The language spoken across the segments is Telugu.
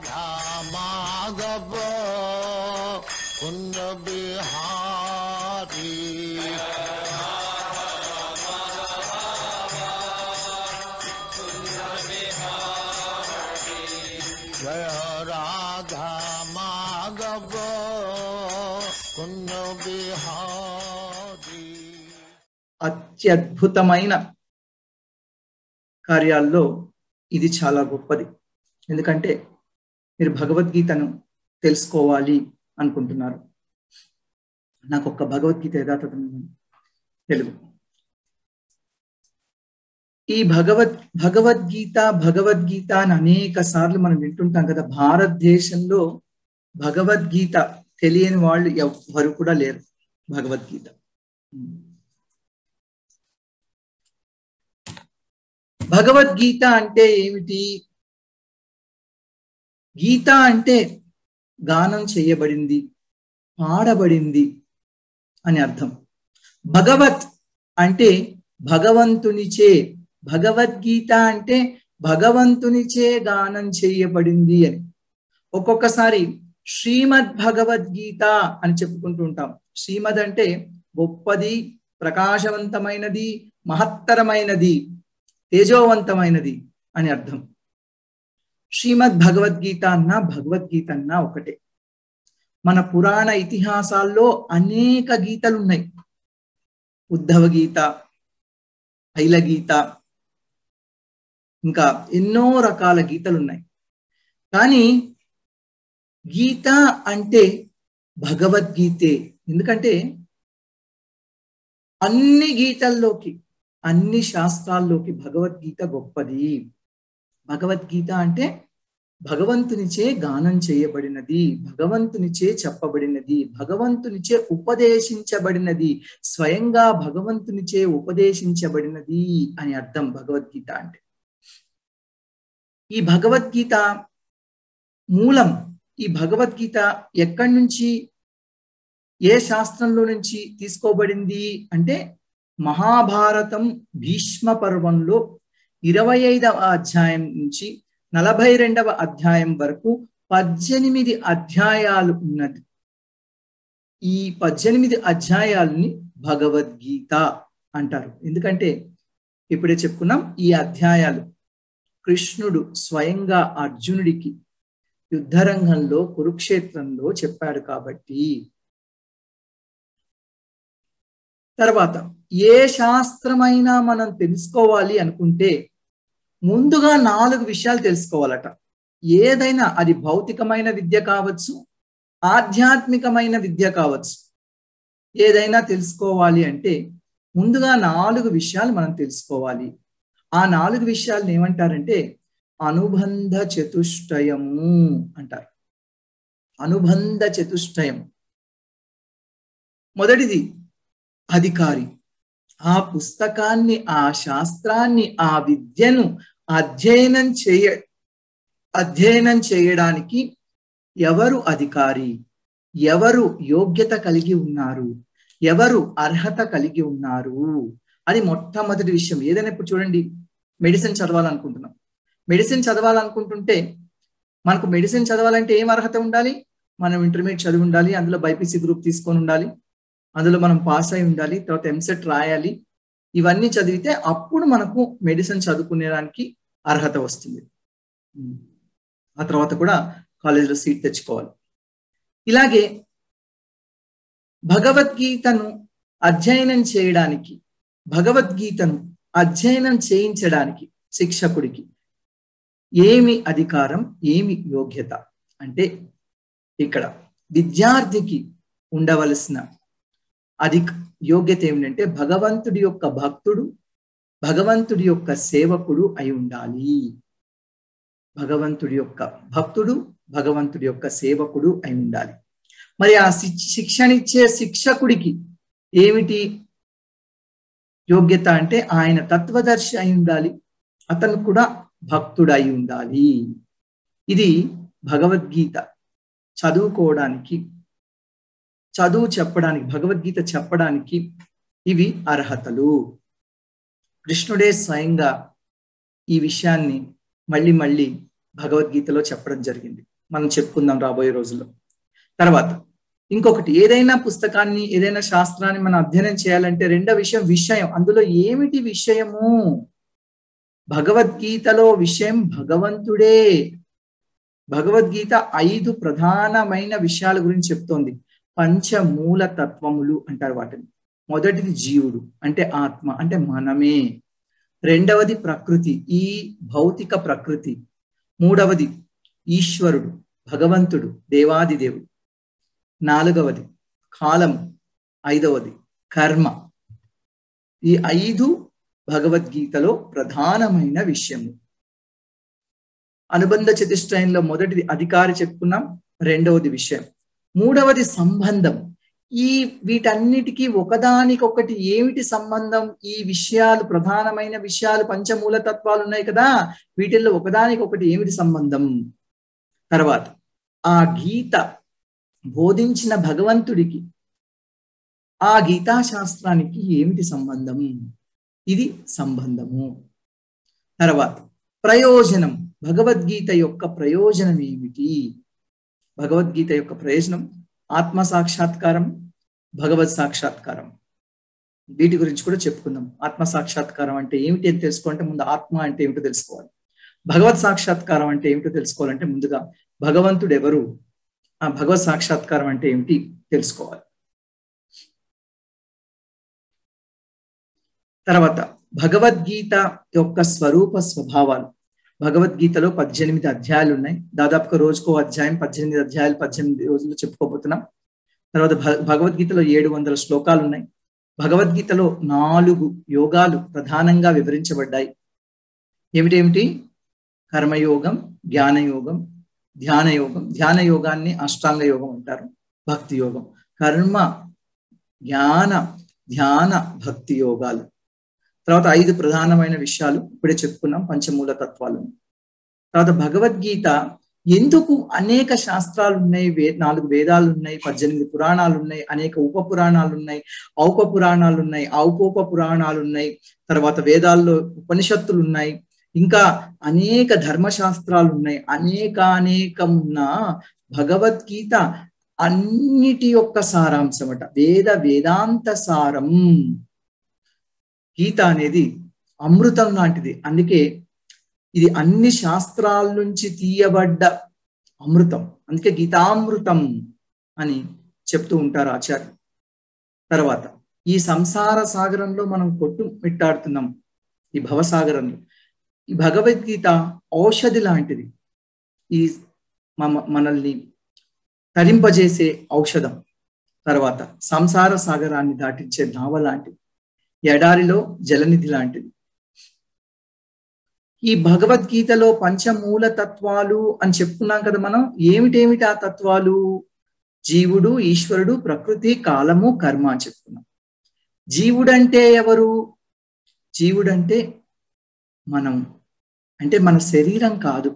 राधा माधव कुंद बिहारी जय राधा माधव कुंद बिहारी అత్యద్భుతమైన కార్యాల్లో ఇది చాలా గొప్పది ఎందుకంటే మీరు భగవద్గీతను తెలుసుకోవాలి అనుకుంటున్నారు నాకు ఒక్క భగవద్గీత యథాతథం తెలుగు ఈ భగవద్ భగవద్గీత భగవద్గీత అని అనేక సార్లు మనం వింటుంటాం కదా భారతదేశంలో భగవద్గీత తెలియని వాళ్ళు ఎవ్వరు కూడా లేరు భగవద్గీత భగవద్గీత అంటే ఏమిటి గీత అంటే గానం చేయబడింది పాడబడింది అని అర్థం భగవత్ అంటే భగవంతునిచే భగవద్గీత అంటే భగవంతునిచే గానం చేయబడింది అని ఒక్కొక్కసారి శ్రీమద్ భగవద్గీత అని చెప్పుకుంటూ ఉంటాం శ్రీమద్ అంటే గొప్పది ప్రకాశవంతమైనది మహత్తరమైనది తేజోవంతమైనది అని అర్థం శ్రీమద్ భగవద్గీత అన్నా భగవద్గీత అన్నా ఒకటే మన పురాణ ఇతిహాసాల్లో అనేక గీతలు ఉన్నాయి ఉద్ధవ గీత ఐల గీత ఇంకా ఎన్నో రకాల గీతలు ఉన్నాయి కానీ గీత అంటే భగవద్గీతే ఎందుకంటే అన్ని గీతల్లోకి అన్ని శాస్త్రాల్లోకి భగవద్గీత గొప్పది భగవద్గీత అంటే భగవంతునిచే గానం చేయబడినది భగవంతునిచే చెప్పబడినది భగవంతునిచే ఉపదేశించబడినది స్వయంగా భగవంతునిచే ఉపదేశించబడినది అని అర్థం భగవద్గీత అంటే ఈ భగవద్గీత మూలం ఈ భగవద్గీత ఎక్కడి నుంచి ఏ శాస్త్రంలో నుంచి తీసుకోబడింది అంటే మహాభారతం భీష్మ పర్వంలో ఇరవై ఐదవ అధ్యాయం నుంచి నలభై రెండవ అధ్యాయం వరకు పద్దెనిమిది అధ్యాయాలు ఉన్నది ఈ పద్దెనిమిది అధ్యాయాలని భగవద్గీత అంటారు ఎందుకంటే ఇప్పుడే చెప్పుకున్నాం ఈ అధ్యాయాలు కృష్ణుడు స్వయంగా అర్జునుడికి యుద్ధరంగంలో కురుక్షేత్రంలో చెప్పాడు కాబట్టి తర్వాత ఏ శాస్త్రమైనా మనం తెలుసుకోవాలి అనుకుంటే ముందుగా నాలుగు విషయాలు తెలుసుకోవాలట ఏదైనా అది భౌతికమైన విద్య కావచ్చు ఆధ్యాత్మికమైన విద్య కావచ్చు ఏదైనా తెలుసుకోవాలి అంటే ముందుగా నాలుగు విషయాలు మనం తెలుసుకోవాలి ఆ నాలుగు విషయాలను ఏమంటారంటే అనుబంధ చతుష్టయము అంటారు అనుబంధ చతుష్టయం మొదటిది అధికారి ఆ పుస్తకాన్ని ఆ శాస్త్రాన్ని ఆ విద్యను అధ్యయనం చేయ అధ్యయనం చేయడానికి ఎవరు అధికారి ఎవరు యోగ్యత కలిగి ఉన్నారు ఎవరు అర్హత కలిగి ఉన్నారు అది మొట్టమొదటి విషయం ఏదైనా ఇప్పుడు చూడండి మెడిసిన్ చదవాలనుకుంటున్నాం మెడిసిన్ చదవాలనుకుంటుంటే మనకు మెడిసిన్ చదవాలంటే ఏం అర్హత ఉండాలి మనం ఇంటర్మీడియట్ చదివి ఉండాలి అందులో బైపీసీ గ్రూప్ తీసుకొని ఉండాలి అందులో మనం పాస్ అయి ఉండాలి తర్వాత ఎంసెట్ రాయాలి ఇవన్నీ చదివితే అప్పుడు మనకు మెడిసిన్ చదువుకునేదానికి అర్హత వస్తుంది ఆ తర్వాత కూడా కాలేజీలో సీట్ తెచ్చుకోవాలి ఇలాగే భగవద్గీతను అధ్యయనం చేయడానికి భగవద్గీతను అధ్యయనం చేయించడానికి శిక్షకుడికి ఏమి అధికారం ఏమి యోగ్యత అంటే ఇక్కడ విద్యార్థికి ఉండవలసిన అది యోగ్యత ఏమిటంటే భగవంతుడి యొక్క భక్తుడు భగవంతుడి యొక్క సేవకుడు అయి ఉండాలి భగవంతుడి యొక్క భక్తుడు భగవంతుడి యొక్క సేవకుడు అయి ఉండాలి మరి ఆ శిక్షణ ఇచ్చే శిక్షకుడికి ఏమిటి యోగ్యత అంటే ఆయన తత్వదర్శి అయి ఉండాలి అతను కూడా భక్తుడు అయి ఉండాలి ఇది భగవద్గీత చదువుకోవడానికి చదువు చెప్పడానికి భగవద్గీత చెప్పడానికి ఇవి అర్హతలు కృష్ణుడే స్వయంగా ఈ విషయాన్ని మళ్ళీ మళ్ళీ భగవద్గీతలో చెప్పడం జరిగింది మనం చెప్పుకుందాం రాబోయే రోజుల్లో తర్వాత ఇంకొకటి ఏదైనా పుస్తకాన్ని ఏదైనా శాస్త్రాన్ని మనం అధ్యయనం చేయాలంటే రెండో విషయం విషయం అందులో ఏమిటి విషయము భగవద్గీతలో విషయం భగవంతుడే భగవద్గీత ఐదు ప్రధానమైన విషయాల గురించి చెప్తోంది పంచమూల తత్వములు అంటారు వాటిని మొదటిది జీవుడు అంటే ఆత్మ అంటే మనమే రెండవది ప్రకృతి ఈ భౌతిక ప్రకృతి మూడవది ఈశ్వరుడు భగవంతుడు దేవాది దేవుడు నాలుగవది కాలం ఐదవది కర్మ ఈ ఐదు భగవద్గీతలో ప్రధానమైన విషయము అనుబంధ చతుష్టయంలో మొదటిది అధికారి చెప్పుకున్నాం రెండవది విషయం మూడవది సంబంధం ఈ వీటన్నిటికీ ఒకదానికొకటి ఏమిటి సంబంధం ఈ విషయాలు ప్రధానమైన విషయాలు పంచమూల తత్వాలు ఉన్నాయి కదా వీటిల్లో ఒకదానికొకటి ఏమిటి సంబంధం తర్వాత ఆ గీత బోధించిన భగవంతుడికి ఆ గీతా శాస్త్రానికి ఏమిటి సంబంధం ఇది సంబంధము తర్వాత ప్రయోజనం భగవద్గీత యొక్క ప్రయోజనం ఏమిటి భగవద్గీత యొక్క ప్రయోజనం ఆత్మ సాక్షాత్కారం భగవత్ సాక్షాత్కారం వీటి గురించి కూడా చెప్పుకుందాం ఆత్మ సాక్షాత్కారం అంటే ఏమిటి అని తెలుసుకోవాలంటే ముందు ఆత్మ అంటే ఏమిటో తెలుసుకోవాలి భగవత్ సాక్షాత్కారం అంటే ఏమిటో తెలుసుకోవాలంటే ముందుగా భగవంతుడు ఎవరు ఆ భగవత్ సాక్షాత్కారం అంటే ఏమిటి తెలుసుకోవాలి తర్వాత భగవద్గీత యొక్క స్వరూప స్వభావాలు భగవద్గీతలో పద్దెనిమిది అధ్యాయాలు ఉన్నాయి దాదాపుగా రోజుకో అధ్యాయం పద్దెనిమిది అధ్యాయాలు పద్దెనిమిది రోజులు చెప్పుకోబోతున్నాం తర్వాత భగవద్గీతలో ఏడు వందల శ్లోకాలు ఉన్నాయి భగవద్గీతలో నాలుగు యోగాలు ప్రధానంగా వివరించబడ్డాయి ఏమిటేమిటి కర్మయోగం జ్ఞానయోగం ధ్యాన యోగం ధ్యాన యోగాన్ని అష్టాంగ యోగం అంటారు భక్తి యోగం కర్మ జ్ఞాన ధ్యాన భక్తి యోగాలు తర్వాత ఐదు ప్రధానమైన విషయాలు ఇప్పుడే చెప్పుకున్నాం పంచమూల తత్వాలను తర్వాత భగవద్గీత ఎందుకు అనేక శాస్త్రాలు ఉన్నాయి వే నాలుగు వేదాలు ఉన్నాయి పద్దెనిమిది పురాణాలు ఉన్నాయి అనేక ఉప పురాణాలు ఉన్నాయి ఔప పురాణాలు ఉన్నాయి ఔపోప పురాణాలు ఉన్నాయి తర్వాత వేదాల్లో ఉపనిషత్తులు ఉన్నాయి ఇంకా అనేక ధర్మశాస్త్రాలు ఉన్నాయి అనేక అనేకం ఉన్న భగవద్గీత అన్నిటి యొక్క సారాంశం అట వేద వేదాంత సారం గీత అనేది అమృతం లాంటిది అందుకే ఇది అన్ని శాస్త్రాల నుంచి తీయబడ్డ అమృతం అందుకే గీతామృతం అని చెప్తూ ఉంటారు ఆచార్య తర్వాత ఈ సంసార సాగరంలో మనం కొట్టు మిట్టాడుతున్నాం ఈ భవసాగరంలో ఈ భగవద్గీత ఔషధి లాంటిది ఈ మనల్ని తరింపజేసే ఔషధం తర్వాత సంసార సాగరాన్ని దాటించే నావ లాంటిది ఎడారిలో జలనిధి లాంటిది ఈ భగవద్గీతలో పంచమూల తత్వాలు అని చెప్పుకున్నాం కదా మనం ఏమిటేమిటి ఆ తత్వాలు జీవుడు ఈశ్వరుడు ప్రకృతి కాలము కర్మ అని చెప్పుకున్నాం జీవుడంటే ఎవరు జీవుడంటే మనం అంటే మన శరీరం కాదు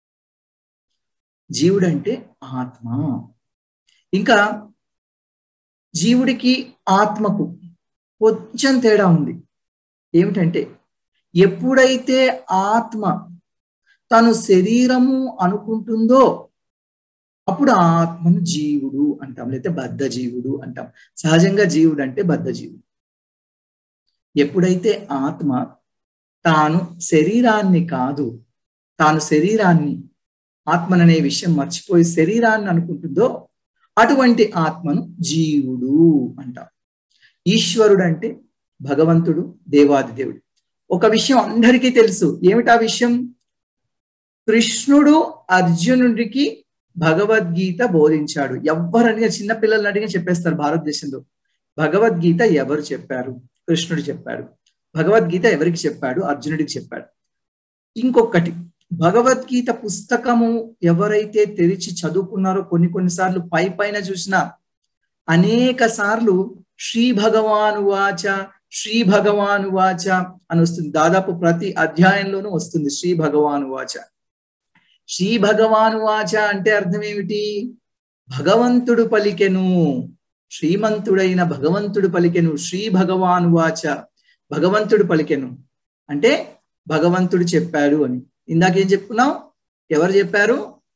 జీవుడంటే ఆత్మ ఇంకా జీవుడికి ఆత్మకు కొంచెం తేడా ఉంది ఏమిటంటే ఎప్పుడైతే ఆత్మ తను శరీరము అనుకుంటుందో అప్పుడు ఆ ఆత్మను జీవుడు అంటాం లేకపోతే బద్ధ జీవుడు అంటాం సహజంగా జీవుడు అంటే బద్ధ జీవుడు ఎప్పుడైతే ఆత్మ తాను శరీరాన్ని కాదు తాను శరీరాన్ని ఆత్మననే విషయం మర్చిపోయి శరీరాన్ని అనుకుంటుందో అటువంటి ఆత్మను జీవుడు అంటాం ఈశ్వరుడు అంటే భగవంతుడు దేవాది దేవుడు ఒక విషయం అందరికీ తెలుసు ఏమిటా విషయం కృష్ణుడు అర్జునుడికి భగవద్గీత బోధించాడు ఎవరని చిన్నపిల్లల్ని అడిగి చెప్పేస్తారు భారతదేశంలో భగవద్గీత ఎవరు చెప్పారు కృష్ణుడు చెప్పాడు భగవద్గీత ఎవరికి చెప్పాడు అర్జునుడికి చెప్పాడు ఇంకొకటి భగవద్గీత పుస్తకము ఎవరైతే తెరిచి చదువుకున్నారో కొన్ని కొన్నిసార్లు పై పైన చూసినా అనేక సార్లు శ్రీ భగవాను వాచ శ్రీ భగవాను వాచ అని వస్తుంది దాదాపు ప్రతి అధ్యాయంలోనూ వస్తుంది శ్రీ భగవాను వాచ శ్రీ భగవాను వాచ అంటే అర్థం ఏమిటి భగవంతుడు పలికెను శ్రీమంతుడైన భగవంతుడు పలికెను శ్రీ భగవాను వాచ భగవంతుడు పలికెను అంటే భగవంతుడు చెప్పాడు అని ఇందాకేం చెప్పుకున్నాం ఎవరు చెప్పారు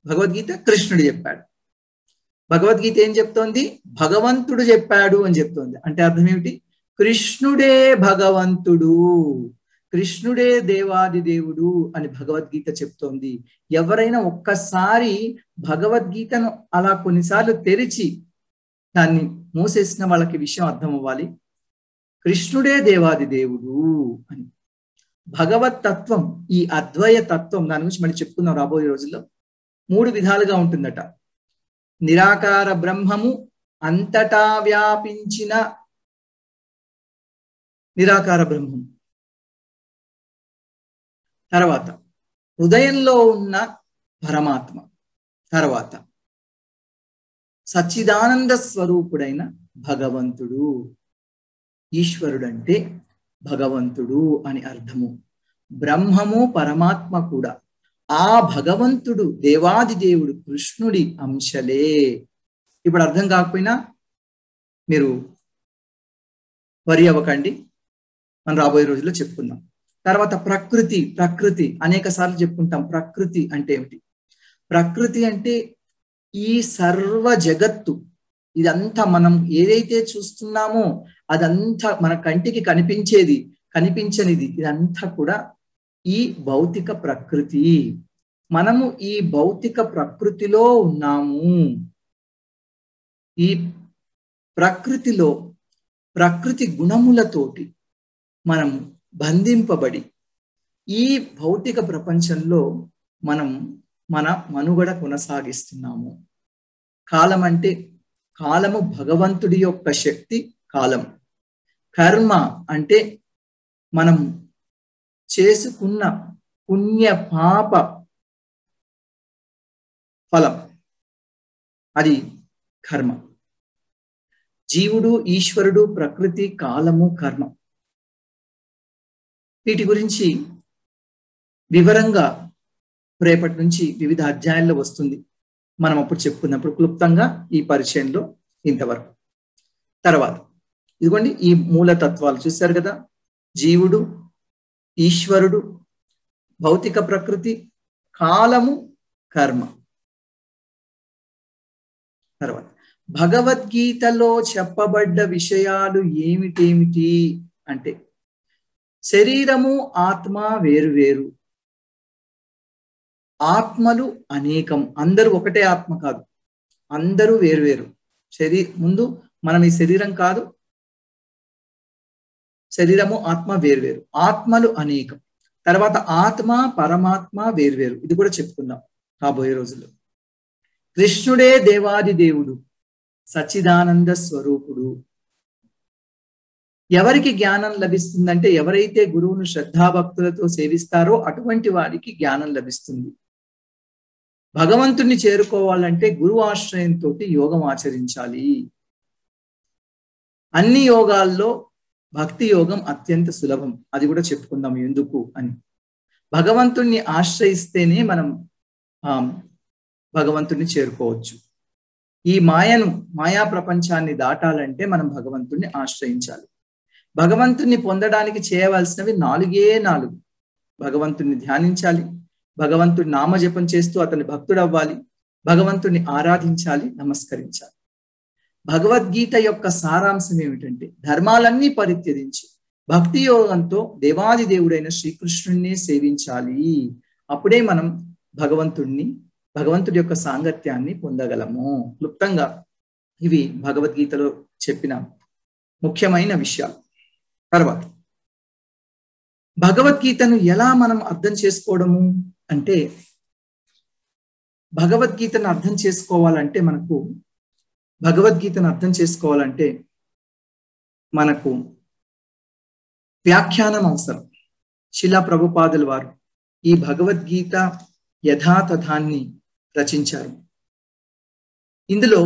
భగవద్గీత కృష్ణుడు చెప్పాడు భగవద్గీత ఏం చెప్తోంది భగవంతుడు చెప్పాడు అని చెప్తోంది అంటే అర్థం ఏమిటి కృష్ణుడే భగవంతుడు కృష్ణుడే దేవాది దేవుడు అని భగవద్గీత చెప్తోంది ఎవరైనా ఒక్కసారి భగవద్గీతను అలా కొన్నిసార్లు తెరిచి దాన్ని మూసేసిన వాళ్ళకి విషయం అర్థం అవ్వాలి కృష్ణుడే దేవాది దేవుడు అని భగవత్ తత్వం ఈ అద్వయ తత్వం దాని గురించి మళ్ళీ చెప్పుకుందాం రాబోయే రోజుల్లో మూడు విధాలుగా ఉంటుందట నిరాకార బ్రహ్మము అంతటా వ్యాపించిన నిరాకార బ్రహ్మం తర్వాత హృదయంలో ఉన్న పరమాత్మ తర్వాత సచ్చిదానంద స్వరూపుడైన భగవంతుడు ఈశ్వరుడు అంటే భగవంతుడు అని అర్థము బ్రహ్మము పరమాత్మ కూడా ఆ భగవంతుడు దేవాది దేవుడు కృష్ణుడి అంశలే ఇప్పుడు అర్థం కాకపోయినా మీరు వరి అవ్వకండి మనం రాబోయే రోజుల్లో చెప్పుకుందాం తర్వాత ప్రకృతి ప్రకృతి అనేక సార్లు చెప్పుకుంటాం ప్రకృతి అంటే ఏమిటి ప్రకృతి అంటే ఈ సర్వ జగత్తు ఇదంతా మనం ఏదైతే చూస్తున్నామో అదంతా మన కంటికి కనిపించేది కనిపించనిది ఇదంతా కూడా ఈ భౌతిక ప్రకృతి మనము ఈ భౌతిక ప్రకృతిలో ఉన్నాము ఈ ప్రకృతిలో ప్రకృతి గుణములతోటి మనం బంధింపబడి ఈ భౌతిక ప్రపంచంలో మనం మన మనుగడ కొనసాగిస్తున్నాము కాలం అంటే కాలము భగవంతుడి యొక్క శక్తి కాలం కర్మ అంటే మనం చేసుకున్న పుణ్య పాప ఫలం అది కర్మ జీవుడు ఈశ్వరుడు ప్రకృతి కాలము కర్మ వీటి గురించి వివరంగా రేపటి నుంచి వివిధ అధ్యాయాల్లో వస్తుంది మనం అప్పుడు చెప్పుకున్నప్పుడు క్లుప్తంగా ఈ పరిచయంలో ఇంతవరకు తర్వాత ఇదిగోండి ఈ మూలతత్వాలు చూశారు కదా జీవుడు ఈశ్వరుడు భౌతిక ప్రకృతి కాలము కర్మ తర్వాత భగవద్గీతలో చెప్పబడ్డ విషయాలు ఏమిటేమిటి అంటే శరీరము ఆత్మ వేరు వేరు ఆత్మలు అనేకం అందరూ ఒకటే ఆత్మ కాదు అందరూ వేరు వేరు శరీ ముందు మనం ఈ శరీరం కాదు శరీరము ఆత్మ వేరువేరు ఆత్మలు అనేకం తర్వాత ఆత్మ పరమాత్మ వేరువేరు ఇది కూడా చెప్పుకుందాం రాబోయే రోజుల్లో కృష్ణుడే దేవాది దేవుడు సచ్చిదానంద స్వరూపుడు ఎవరికి జ్ఞానం లభిస్తుందంటే ఎవరైతే గురువును శ్రద్ధాభక్తులతో సేవిస్తారో అటువంటి వారికి జ్ఞానం లభిస్తుంది భగవంతుణ్ణి చేరుకోవాలంటే గురువు ఆశ్రయంతో యోగం ఆచరించాలి అన్ని యోగాల్లో భక్తి యోగం అత్యంత సులభం అది కూడా చెప్పుకుందాం ఎందుకు అని భగవంతుణ్ణి ఆశ్రయిస్తేనే మనం ఆ భగవంతుణ్ణి చేరుకోవచ్చు ఈ మాయను మాయా ప్రపంచాన్ని దాటాలంటే మనం భగవంతుణ్ణి ఆశ్రయించాలి భగవంతుణ్ణి పొందడానికి చేయవలసినవి నాలుగే నాలుగు భగవంతుణ్ణి ధ్యానించాలి భగవంతుడి నామజపం చేస్తూ అతని భక్తుడవ్వాలి భగవంతుణ్ణి ఆరాధించాలి నమస్కరించాలి భగవద్గీత యొక్క సారాంశం ఏమిటంటే ధర్మాలన్నీ పరిత్యజించి భక్తి యోగంతో దేవాది దేవుడైన శ్రీకృష్ణుణ్ణి సేవించాలి అప్పుడే మనం భగవంతుణ్ణి భగవంతుడి యొక్క సాంగత్యాన్ని పొందగలము క్లుప్తంగా ఇవి భగవద్గీతలో చెప్పిన ముఖ్యమైన విషయాలు తర్వాత భగవద్గీతను ఎలా మనం అర్థం చేసుకోవడము అంటే భగవద్గీతను అర్థం చేసుకోవాలంటే మనకు భగవద్గీతను అర్థం చేసుకోవాలంటే మనకు వ్యాఖ్యానం అవసరం శిలా ప్రభుపాదుల వారు ఈ భగవద్గీత యథాతథాన్ని రచించారు ఇందులో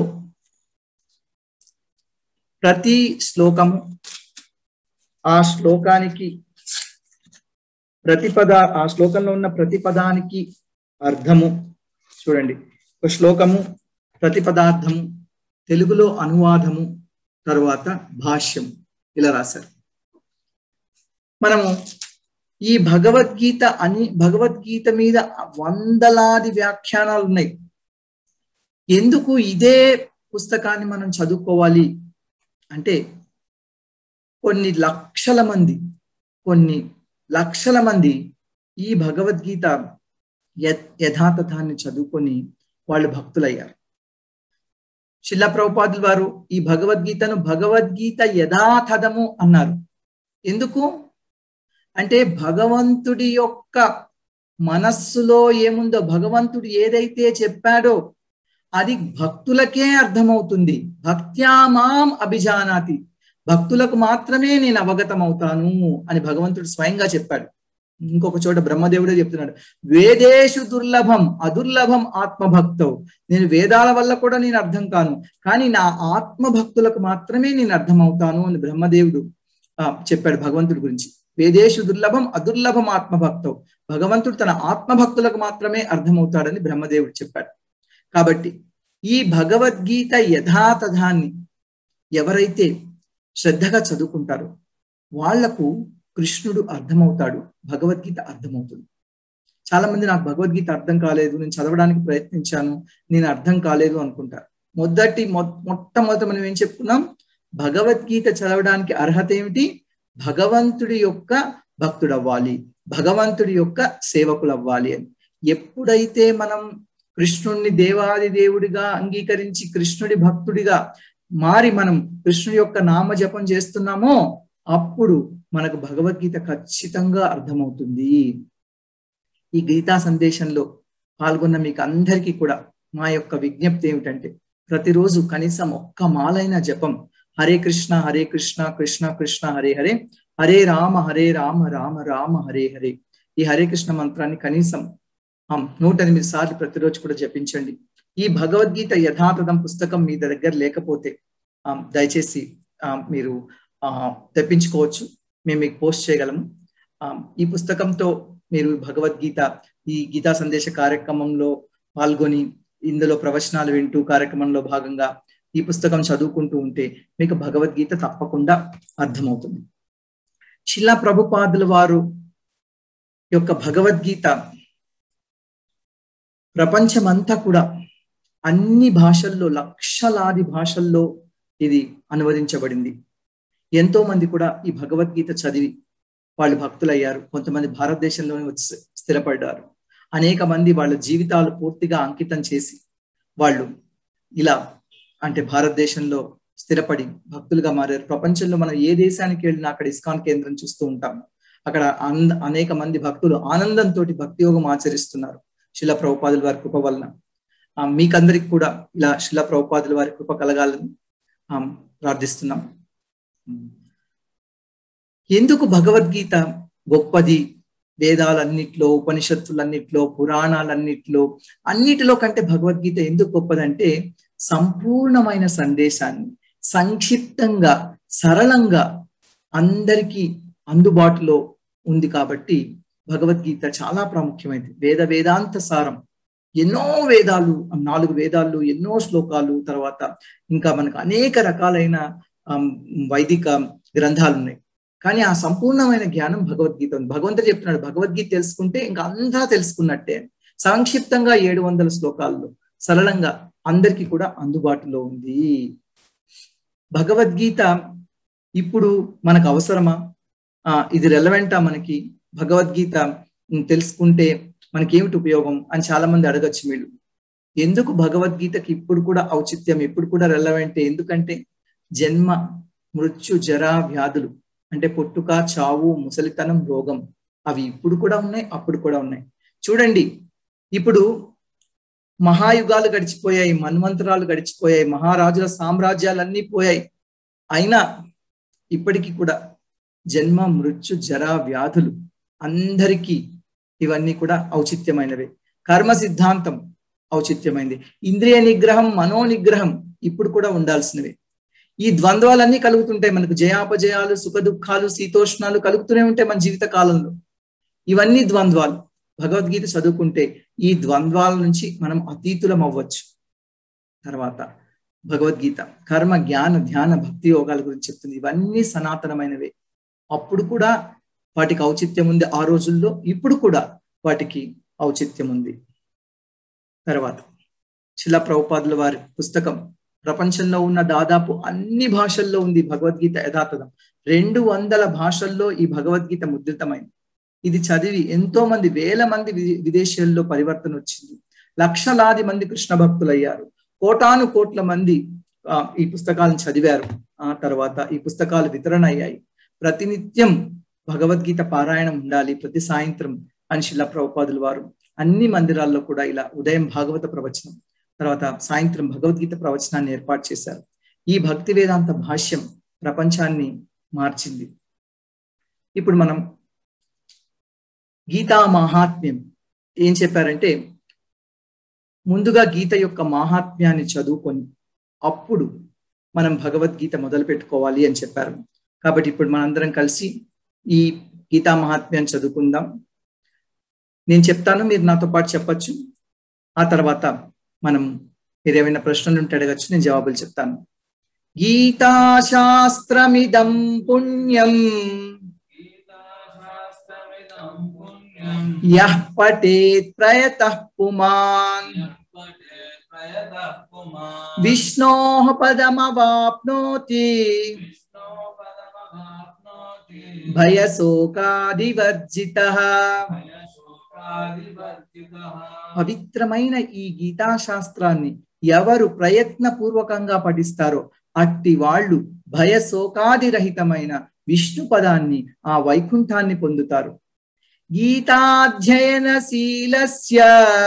ప్రతి శ్లోకము ఆ శ్లోకానికి ప్రతిపద ఆ శ్లోకంలో ఉన్న ప్రతిపదానికి అర్థము చూడండి ఒక శ్లోకము ప్రతిపదార్థము తెలుగులో అనువాదము తరువాత భాష్యం ఇలా రాశారు మనము ఈ భగవద్గీత అని భగవద్గీత మీద వందలాది వ్యాఖ్యానాలు ఉన్నాయి ఎందుకు ఇదే పుస్తకాన్ని మనం చదువుకోవాలి అంటే కొన్ని లక్షల మంది కొన్ని లక్షల మంది ఈ భగవద్గీత యథాతథాన్ని చదువుకొని వాళ్ళు భక్తులయ్యారు శిలా ప్రభుపాదులు వారు ఈ భగవద్గీతను భగవద్గీత యథాతథము అన్నారు ఎందుకు అంటే భగవంతుడి యొక్క మనస్సులో ఏముందో భగవంతుడు ఏదైతే చెప్పాడో అది భక్తులకే అర్థమవుతుంది భక్త్యామాం అభిజానాతి భక్తులకు మాత్రమే నేను అవగతం అవుతాను అని భగవంతుడు స్వయంగా చెప్పాడు ఇంకొక చోట బ్రహ్మదేవుడే చెప్తున్నాడు వేదేషు దుర్లభం అదుర్లభం ఆత్మభక్తం నేను వేదాల వల్ల కూడా నేను అర్థం కాను కానీ నా ఆత్మభక్తులకు మాత్రమే నేను అర్థం అవుతాను అని బ్రహ్మదేవుడు చెప్పాడు భగవంతుడి గురించి వేదేషు దుర్లభం అదుర్లభం ఆత్మభక్తం భగవంతుడు తన ఆత్మభక్తులకు మాత్రమే అర్థమవుతాడని బ్రహ్మదేవుడు చెప్పాడు కాబట్టి ఈ భగవద్గీత యథాతథాన్ని ఎవరైతే శ్రద్ధగా చదువుకుంటారో వాళ్లకు కృష్ణుడు అర్థమవుతాడు భగవద్గీత అర్థమవుతుంది చాలా మంది నాకు భగవద్గీత అర్థం కాలేదు నేను చదవడానికి ప్రయత్నించాను నేను అర్థం కాలేదు అనుకుంటారు మొదటి మొట్టమొదట మనం ఏం చెప్పుకున్నాం భగవద్గీత చదవడానికి అర్హత ఏమిటి భగవంతుడి యొక్క భక్తుడవ్వాలి భగవంతుడి యొక్క సేవకులు అవ్వాలి అని ఎప్పుడైతే మనం కృష్ణుణ్ణి దేవాది దేవుడిగా అంగీకరించి కృష్ణుడి భక్తుడిగా మారి మనం కృష్ణుడి యొక్క నామ జపం చేస్తున్నామో అప్పుడు మనకు భగవద్గీత ఖచ్చితంగా అర్థమవుతుంది ఈ గీతా సందేశంలో పాల్గొన్న మీకు అందరికీ కూడా మా యొక్క విజ్ఞప్తి ఏమిటంటే ప్రతిరోజు కనీసం ఒక్క మాలైన జపం హరే కృష్ణ హరే కృష్ణ కృష్ణ కృష్ణ హరే హరే హరే రామ హరే రామ రామ రామ హరే హరే ఈ హరే కృష్ణ మంత్రాన్ని కనీసం నూట ఎనిమిది సార్లు ప్రతిరోజు కూడా జపించండి ఈ భగవద్గీత యథాతథం పుస్తకం మీ దగ్గర లేకపోతే దయచేసి మీరు తెప్పించుకోవచ్చు మేము మీకు పోస్ట్ చేయగలము ఈ పుస్తకంతో మీరు భగవద్గీత ఈ గీతా సందేశ కార్యక్రమంలో పాల్గొని ఇందులో ప్రవచనాలు వింటూ కార్యక్రమంలో భాగంగా ఈ పుస్తకం చదువుకుంటూ ఉంటే మీకు భగవద్గీత తప్పకుండా అర్థమవుతుంది శిలా ప్రభుపాదుల వారు యొక్క భగవద్గీత ప్రపంచమంతా కూడా అన్ని భాషల్లో లక్షలాది భాషల్లో ఇది అనువదించబడింది ఎంతో మంది కూడా ఈ భగవద్గీత చదివి వాళ్ళు భక్తులయ్యారు కొంతమంది భారతదేశంలోనే వచ్చి స్థిరపడ్డారు అనేక మంది వాళ్ళ జీవితాలు పూర్తిగా అంకితం చేసి వాళ్ళు ఇలా అంటే భారతదేశంలో స్థిరపడి భక్తులుగా మారారు ప్రపంచంలో మనం ఏ దేశానికి వెళ్ళినా అక్కడ ఇస్కాన్ కేంద్రం చూస్తూ ఉంటాం అక్కడ అనేక మంది భక్తులు ఆనందంతో భక్తి యోగం ఆచరిస్తున్నారు శిల ప్రభుపాదుల వారి కృప వలన మీకందరికి కూడా ఇలా శిల ప్రభుపాదుల వారి కృప కలగాలని ప్రార్థిస్తున్నాం ఎందుకు భగవద్గీత గొప్పది వేదాలన్నిట్లో ఉపనిషత్తులన్నిట్లో పురాణాలన్నిట్లో అన్నిటిలో కంటే భగవద్గీత ఎందుకు గొప్పదంటే సంపూర్ణమైన సందేశాన్ని సంక్షిప్తంగా సరళంగా అందరికీ అందుబాటులో ఉంది కాబట్టి భగవద్గీత చాలా ప్రాముఖ్యమైనది వేద వేదాంత సారం ఎన్నో వేదాలు నాలుగు వేదాలు ఎన్నో శ్లోకాలు తర్వాత ఇంకా మనకు అనేక రకాలైన వైదిక గ్రంథాలు ఉన్నాయి కానీ ఆ సంపూర్ణమైన జ్ఞానం భగవద్గీత ఉంది భగవంతుడు చెప్తున్నాడు భగవద్గీత తెలుసుకుంటే ఇంకా అంతా తెలుసుకున్నట్టే సంక్షిప్తంగా ఏడు వందల శ్లోకాల్లో సరళంగా అందరికీ కూడా అందుబాటులో ఉంది భగవద్గీత ఇప్పుడు మనకు అవసరమా ఇది రెలవెంటా మనకి భగవద్గీత తెలుసుకుంటే మనకి ఏమిటి ఉపయోగం అని చాలా మంది అడగచ్చు మీరు ఎందుకు భగవద్గీతకి ఇప్పుడు కూడా ఔచిత్యం ఇప్పుడు కూడా రెలవెంటే ఎందుకంటే జన్మ మృత్యు జరా వ్యాధులు అంటే పుట్టుక చావు ముసలితనం రోగం అవి ఇప్పుడు కూడా ఉన్నాయి అప్పుడు కూడా ఉన్నాయి చూడండి ఇప్పుడు మహాయుగాలు గడిచిపోయాయి మన్వంతరాలు గడిచిపోయాయి మహారాజుల సామ్రాజ్యాలన్నీ పోయాయి అయినా ఇప్పటికీ కూడా జన్మ మృత్యు జరా వ్యాధులు అందరికీ ఇవన్నీ కూడా ఔచిత్యమైనవే కర్మ సిద్ధాంతం ఔచిత్యమైంది ఇంద్రియ నిగ్రహం మనో నిగ్రహం ఇప్పుడు కూడా ఉండాల్సినవే ఈ ద్వంద్వాలన్నీ కలుగుతుంటాయి మనకు జయాపజయాలు సుఖ దుఃఖాలు శీతోష్ణాలు కలుగుతూనే ఉంటాయి మన జీవిత కాలంలో ఇవన్నీ ద్వంద్వాలు భగవద్గీత చదువుకుంటే ఈ ద్వంద్వాల నుంచి మనం అతీతులం అవ్వచ్చు తర్వాత భగవద్గీత కర్మ జ్ఞాన ధ్యాన భక్తి యోగాల గురించి చెప్తుంది ఇవన్నీ సనాతనమైనవే అప్పుడు కూడా వాటికి ఔచిత్యం ఉంది ఆ రోజుల్లో ఇప్పుడు కూడా వాటికి ఔచిత్యం ఉంది తర్వాత శిలా ప్రభుపాదుల వారి పుస్తకం ప్రపంచంలో ఉన్న దాదాపు అన్ని భాషల్లో ఉంది భగవద్గీత యథాతథం రెండు వందల భాషల్లో ఈ భగవద్గీత ముద్రితమైంది ఇది చదివి ఎంతో మంది వేల మంది వి- విదేశీయుల్లో పరివర్తన వచ్చింది లక్షలాది మంది కృష్ణ భక్తులయ్యారు కోటాను కోట్ల మంది ఆ, ఈ పుస్తకాలను చదివారు ఆ తర్వాత ఈ పుస్తకాలు వితరణ అయ్యాయి ప్రతినిత్యం భగవద్గీత పారాయణం ఉండాలి ప్రతి సాయంత్రం అని శిలా ప్రభుపాదుల వారు అన్ని మందిరాల్లో కూడా ఇలా ఉదయం భాగవత ప్రవచనం తర్వాత సాయంత్రం భగవద్గీత ప్రవచనాన్ని ఏర్పాటు చేశారు ఈ భక్తి వేదాంత భాష్యం ప్రపంచాన్ని మార్చింది ఇప్పుడు మనం గీతా మహాత్మ్యం ఏం చెప్పారంటే ముందుగా గీత యొక్క మాహాత్మ్యాన్ని చదువుకొని అప్పుడు మనం భగవద్గీత మొదలు పెట్టుకోవాలి అని చెప్పారు కాబట్టి ఇప్పుడు మనందరం కలిసి ఈ గీతా మహాత్మ్యాన్ని చదువుకుందాం నేను చెప్తాను మీరు నాతో పాటు చెప్పచ్చు ఆ తర్వాత మనం మీరు ఏమైనా ప్రశ్నలు ఉంటే అడగచ్చు నేను జవాబులు చెప్తాను గీతా శాస్త్రమిదం పుణ్యం గీతాశాస్త్రమిదం పుణ్యం యః పఠేత్ ప్రయతః పుమాన్ పఠేత్ ప్రయతః పుమాన్ విష్ణోః పదమవాప్నోతి విష్ణో పదమవాప్నోతి భయశోకాదివర్జితః భయశోకాదివర్జితః పవిత్రమైన ఈ గీతా శాస్త్రాన్ని ఎవరు ప్రయత్నపూర్వకంగా పఠిస్తారో అట్టి వాళ్ళు భయశోకాదిరహితమైన విష్ణు పదాన్ని ఆ వైకుంఠాన్ని పొందుతారు గీతాధ్యయనశీలస్య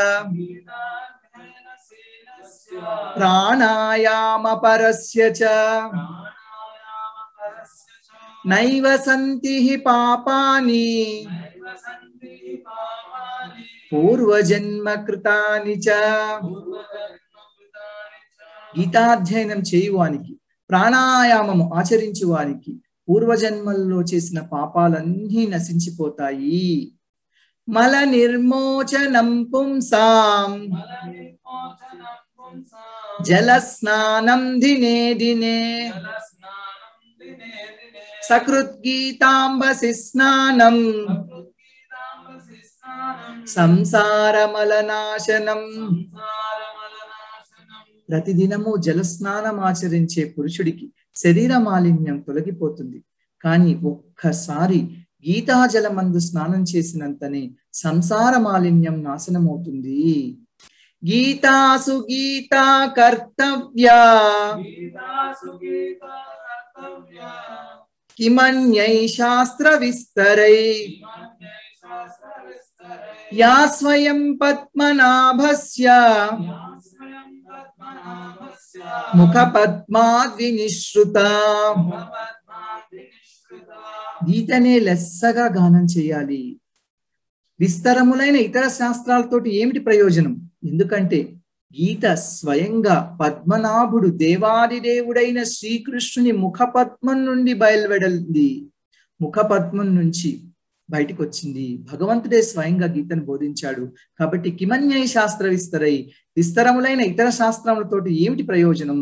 గీతాధ్యయనశీలస్య ప్రాణాయామ పరస్య చ ప్రాణాయామపరస్య చ నైవ సంతి హి పాపాని నైవ సంతి పాపాని పూర్వజన్మ కృతాని చ పూర్వజన్మకృతాని చ గీతాధ్యయనం చేయువానికి ప్రాణాయామము ఆచరించువానికి పూర్వజన్మల్లో చేసిన పాపాలన్నీ నశించిపోతాయి మల నిర్మోచనం పుంసాం మలనిర్మోచనం పుంసాం జల స్నానం దినే దినే జలస్నానం దినే దినే సకృద్గీతాంబసి స్నానం సకృద్గీతాంబసి స్నానం సంసారమలనాశనం సంసారమలనాశనం ప్రతిదినము జలస్నానం ఆచరించే పురుషుడికి శరీర మాలిన్యం తొలగిపోతుంది కానీ ఒక్కసారి గీతాజలమందు స్నానం చేసినంతనే సంసార మాలిన్యం నాశనమవుతుంది గీతాసు గీతా కర్తవ్య గీతాసు గీతా కర్తవ్య కిమన్యై శాస్త్ర విస్తరై ఇమాన్యై శాస్త్ర విస్తరై యా స్వయం పద్మనాభస్య యా స్వయం పద్మనాభస్య ముఖ పద్మాద్వినిశ్రుత ముఖపద్మాద్వినిశ్రుత గీతనే లెస్సగా గానం చేయాలి విస్తరములైన ఇతర శాస్త్రాలతోటి ఏమిటి ప్రయోజనం ఎందుకంటే గీత స్వయంగా పద్మనాభుడు దేవాదిదేవుడైన శ్రీకృష్ణుని ముఖపద్మం నుండి బయలువెడలింది ముఖపద్మం నుంచి బయటికి వచ్చింది భగవంతుడే స్వయంగా గీతను బోధించాడు కాబట్టి కిమన్యై శాస్త్ర విస్తరై విస్తరములైన ఇతర శాస్త్రములతోటి ఏమిటి ప్రయోజనం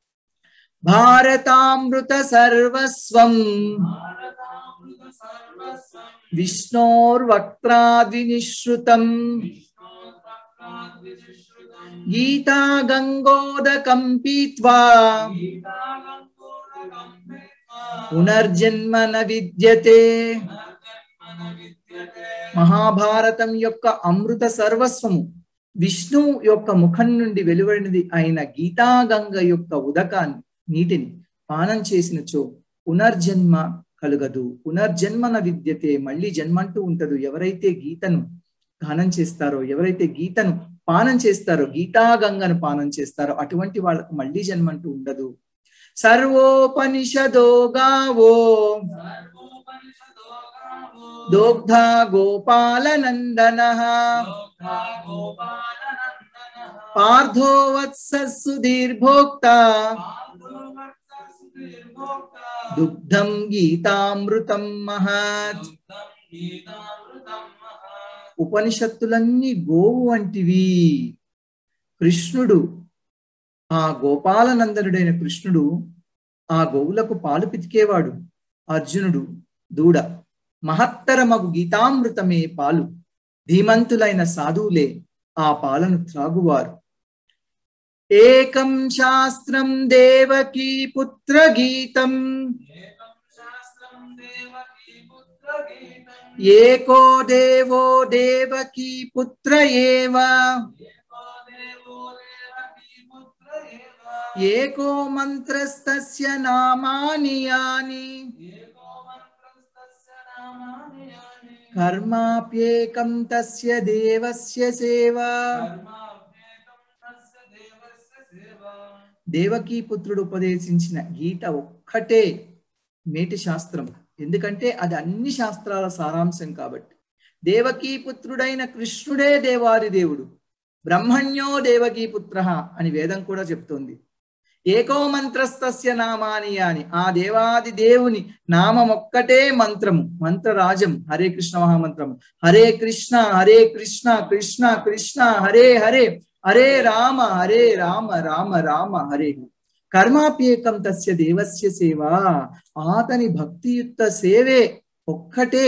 భారతామృత సర్వస్వం భారతామృత సర్వస్వం విష్ణోర్వక్త్రాద్వినిశ్రుతం విష్ణోర్వక్త్రాద్వినిశ్రుతం గీతా గంగోదకం పీత్వా గీతాగంగోదకం విద్వా పునర్జన్మ న విద్యతే పునర్జన్మన విద్యతే మహాభారతం యొక్క అమృత సర్వస్వము విష్ణు యొక్క ముఖం నుండి వెలువడినది అయిన గీతాగంగ యొక్క ఉదకాన్ని నీటిని పానం చేసినచో పునర్జన్మ కలుగదు పునర్జన్మన విద్యతే మళ్ళీ జన్మంటూ ఉంటదు ఎవరైతే గీతను గానం చేస్తారో ఎవరైతే గీతను పానం చేస్తారో గీతాగంగను పానం చేస్తారో అటువంటి వాళ్ళకు మళ్ళీ జన్మంటూ ఉండదు సర్వోపనిషదో గావో సర్వోపనిషదో గావో దోగ్ధా గోపాలనందన లోకా గోపాలనందనః పార్థో వత్స సుధీర్భోక్త పార్థోవర్తసుధీర్భోక్తా దుగ్ధం గీతామృతం మహత్ దుగ్ధం గీతామృతం మహత్ ఉపనిషత్తులన్నీ గోవు వంటివి కృష్ణుడు ఆ గోపాలనందనుడైన కృష్ణుడు ఆ గోవులకు పాలు పితికేవాడు అర్జునుడు దూడ మహత్తరమగు గీతామృతమే పాలు ధీమంతులైన సాధువులే ఆ పాలను త్రాగువారు ఏకం శాస్త్రం దేవకీ పుత్ర గీతం ఏకం శాస్త్రం దేవకీ పుత్రగీతం ఏకో దేవో దేవకీ పుత్ర ఏవ ఏకో దేవో దేవకీ పుత్ర ఏవ ఏకో మంత్రస్తస్య నామాని యాని ఏకో మంత్రస్తస్య నామాని యాని కర్మాప్యేకం తస్య దేవస్య సేవా కర్మాభ్యేకం తస్య దేవస్య సేవ దేవకీ పుత్రుడు ఉపదేశించిన గీత ఒక్కటే మేటి శాస్త్రం ఎందుకంటే అది అన్ని శాస్త్రాల సారాంశం కాబట్టి దేవకీ పుత్రుడైన కృష్ణుడే దేవాది దేవుడు బ్రహ్మణ్యో దేవకీ పుత్ర అని వేదం కూడా చెప్తోంది ఏకో మంత్రస్తస్య నామాని అని ఆ దేవాది దేవుని నామం ఒక్కటే మంత్రము మంత్రరాజం హరే కృష్ణ మహామంత్రము హరే కృష్ణ హరే కృష్ణ కృష్ణ కృష్ణ హరే హరే హరే రామ హరే రామ రామ రామ హరే కర్మాప్యేకం తస్య దేవస్య సేవ ఆతని భక్తియుక్త సేవే ఒక్కటే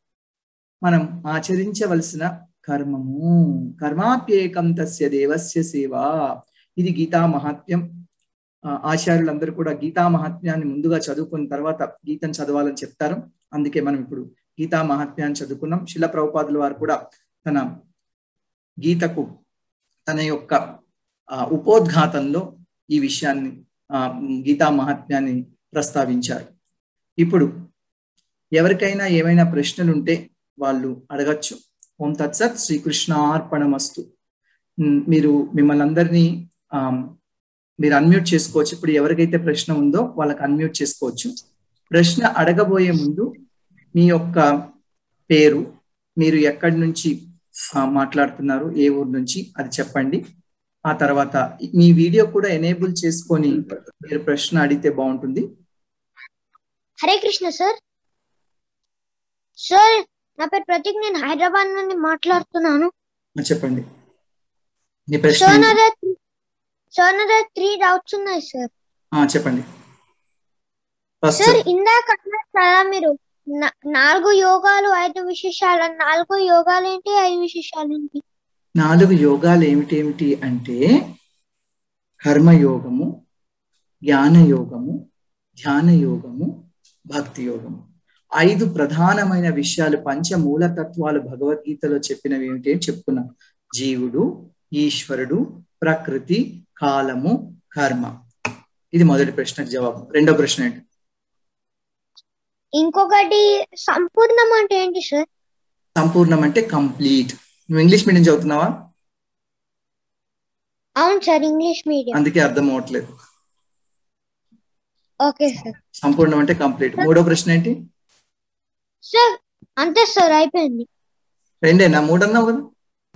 మనం ఆచరించవలసిన కర్మము కర్మాప్యేకం తస్య దేవస్య సేవ ఇది గీతా మహాత్మ్యం ఆ, ఆచార్యులందరూ కూడా గీతా మహాత్మ్యాన్ని ముందుగా చదువుకున్న తర్వాత గీతం చదవాలని చెప్తారు అందుకే మనం ఇప్పుడు గీతా మహాత్మ్యాన్ని చదువుకున్నాం శిల ప్రభుపాదుల వారు కూడా తన గీతకు తన యొక్క ఆ, ఉపోద్ఘాతంలో ఈ విషయాన్ని ఆ, గీతా మహాత్మ్యాన్ని ప్రస్తావించారు ఇప్పుడు ఎవరికైనా ఏమైనా ప్రశ్నలు ఉంటే వాళ్ళు అడగచ్చు ఓం తత్సత్ శ్రీకృష్ణార్పణమస్తు ఉమ్, మీరు మిమ్మల్ని అందరినీ ఆ, మీరు అన్మ్యూట్ చేసుకోవచ్చు ఇప్పుడు ఎవరికైతే ప్రశ్న ఉందో వాళ్ళకి అన్మ్యూట్ చేసుకోవచ్చు ప్రశ్న అడగబోయే ముందు మీ యొక్క పేరు మీరు ఎక్కడి నుంచి ఆ, మాట్లాడుతున్నారు ఏ ఊరు నుంచి అది చెప్పండి ఆ తర్వాత మీ వీడియో కూడా ఎనేబుల్ చేసుకొని మీరు ప్రశ్న అడిగితే బాగుంటుంది హరే కృష్ణ సార్ సార్ నా పేరు ప్రతీక్ నేను హైదరాబాద్ నుండి మాట్లాడుతున్నాను ఆ, చెప్పండి మీ ప్రశ్న సార్ నా ఏంటి? దగ్గర సార్ నా దగ్గర త్రీ డౌట్స్ ఉన్నాయి సార్ ఆ, చెప్పండి ఫస్ట్ సార్ ఇందాక అన్నారు కదా మీరు నా- నాలుగు యోగాలు ఐదు విశేషాలు అని. నాలుగు యోగాలు ఏంటి ఐదు విశేషాలు ఏంటి నాలుగు యోగాలు ఏమిటేమిటి అంటే కర్మయోగము జ్ఞానయోగము ధ్యాన యోగము భక్తి యోగము ఐదు ప్రధానమైన విషయాలు పంచమూల తత్వాలు భగవద్గీతలో చెప్పినవి ఏమిటి అని చెప్పుకున్నాం జీవుడు ఈశ్వరుడు ప్రకృతి కాలము కర్మ ఇది మొదటి ప్రశ్నకు జవాబు రెండో ప్రశ్న ఏంటి ఇంకొకటి సంపూర్ణం అంటే ఏంటి సార్ సంపూర్ణం అంటే కంప్లీట్ నువ్వు ఇంగ్లీష్ మీడియం చదువుతున్నావా అవును సార్ ఇంగ్లీష్ మీడియం అందుకే అర్థం అవ్వట్లేదు ఓకే సార్ సంపూర్ణం అంటే కంప్లీట్ మూడో ప్రశ్న ఏంటి సార్ అంతే సార్ అయిపోయింది రెండేనా మూడన్నావు కదా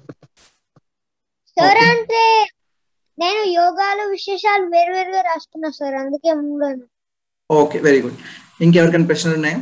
సార్ Okay. అంటే నేను యోగాలు విశేషాలు వేరు వేరుగా రాసుకున్నా సార్ అందుకే మూడు అన్నా. ఓకే వెరీ గుడ్ ఇంకెవరికైనా ప్రశ్నలు ఉన్నాయా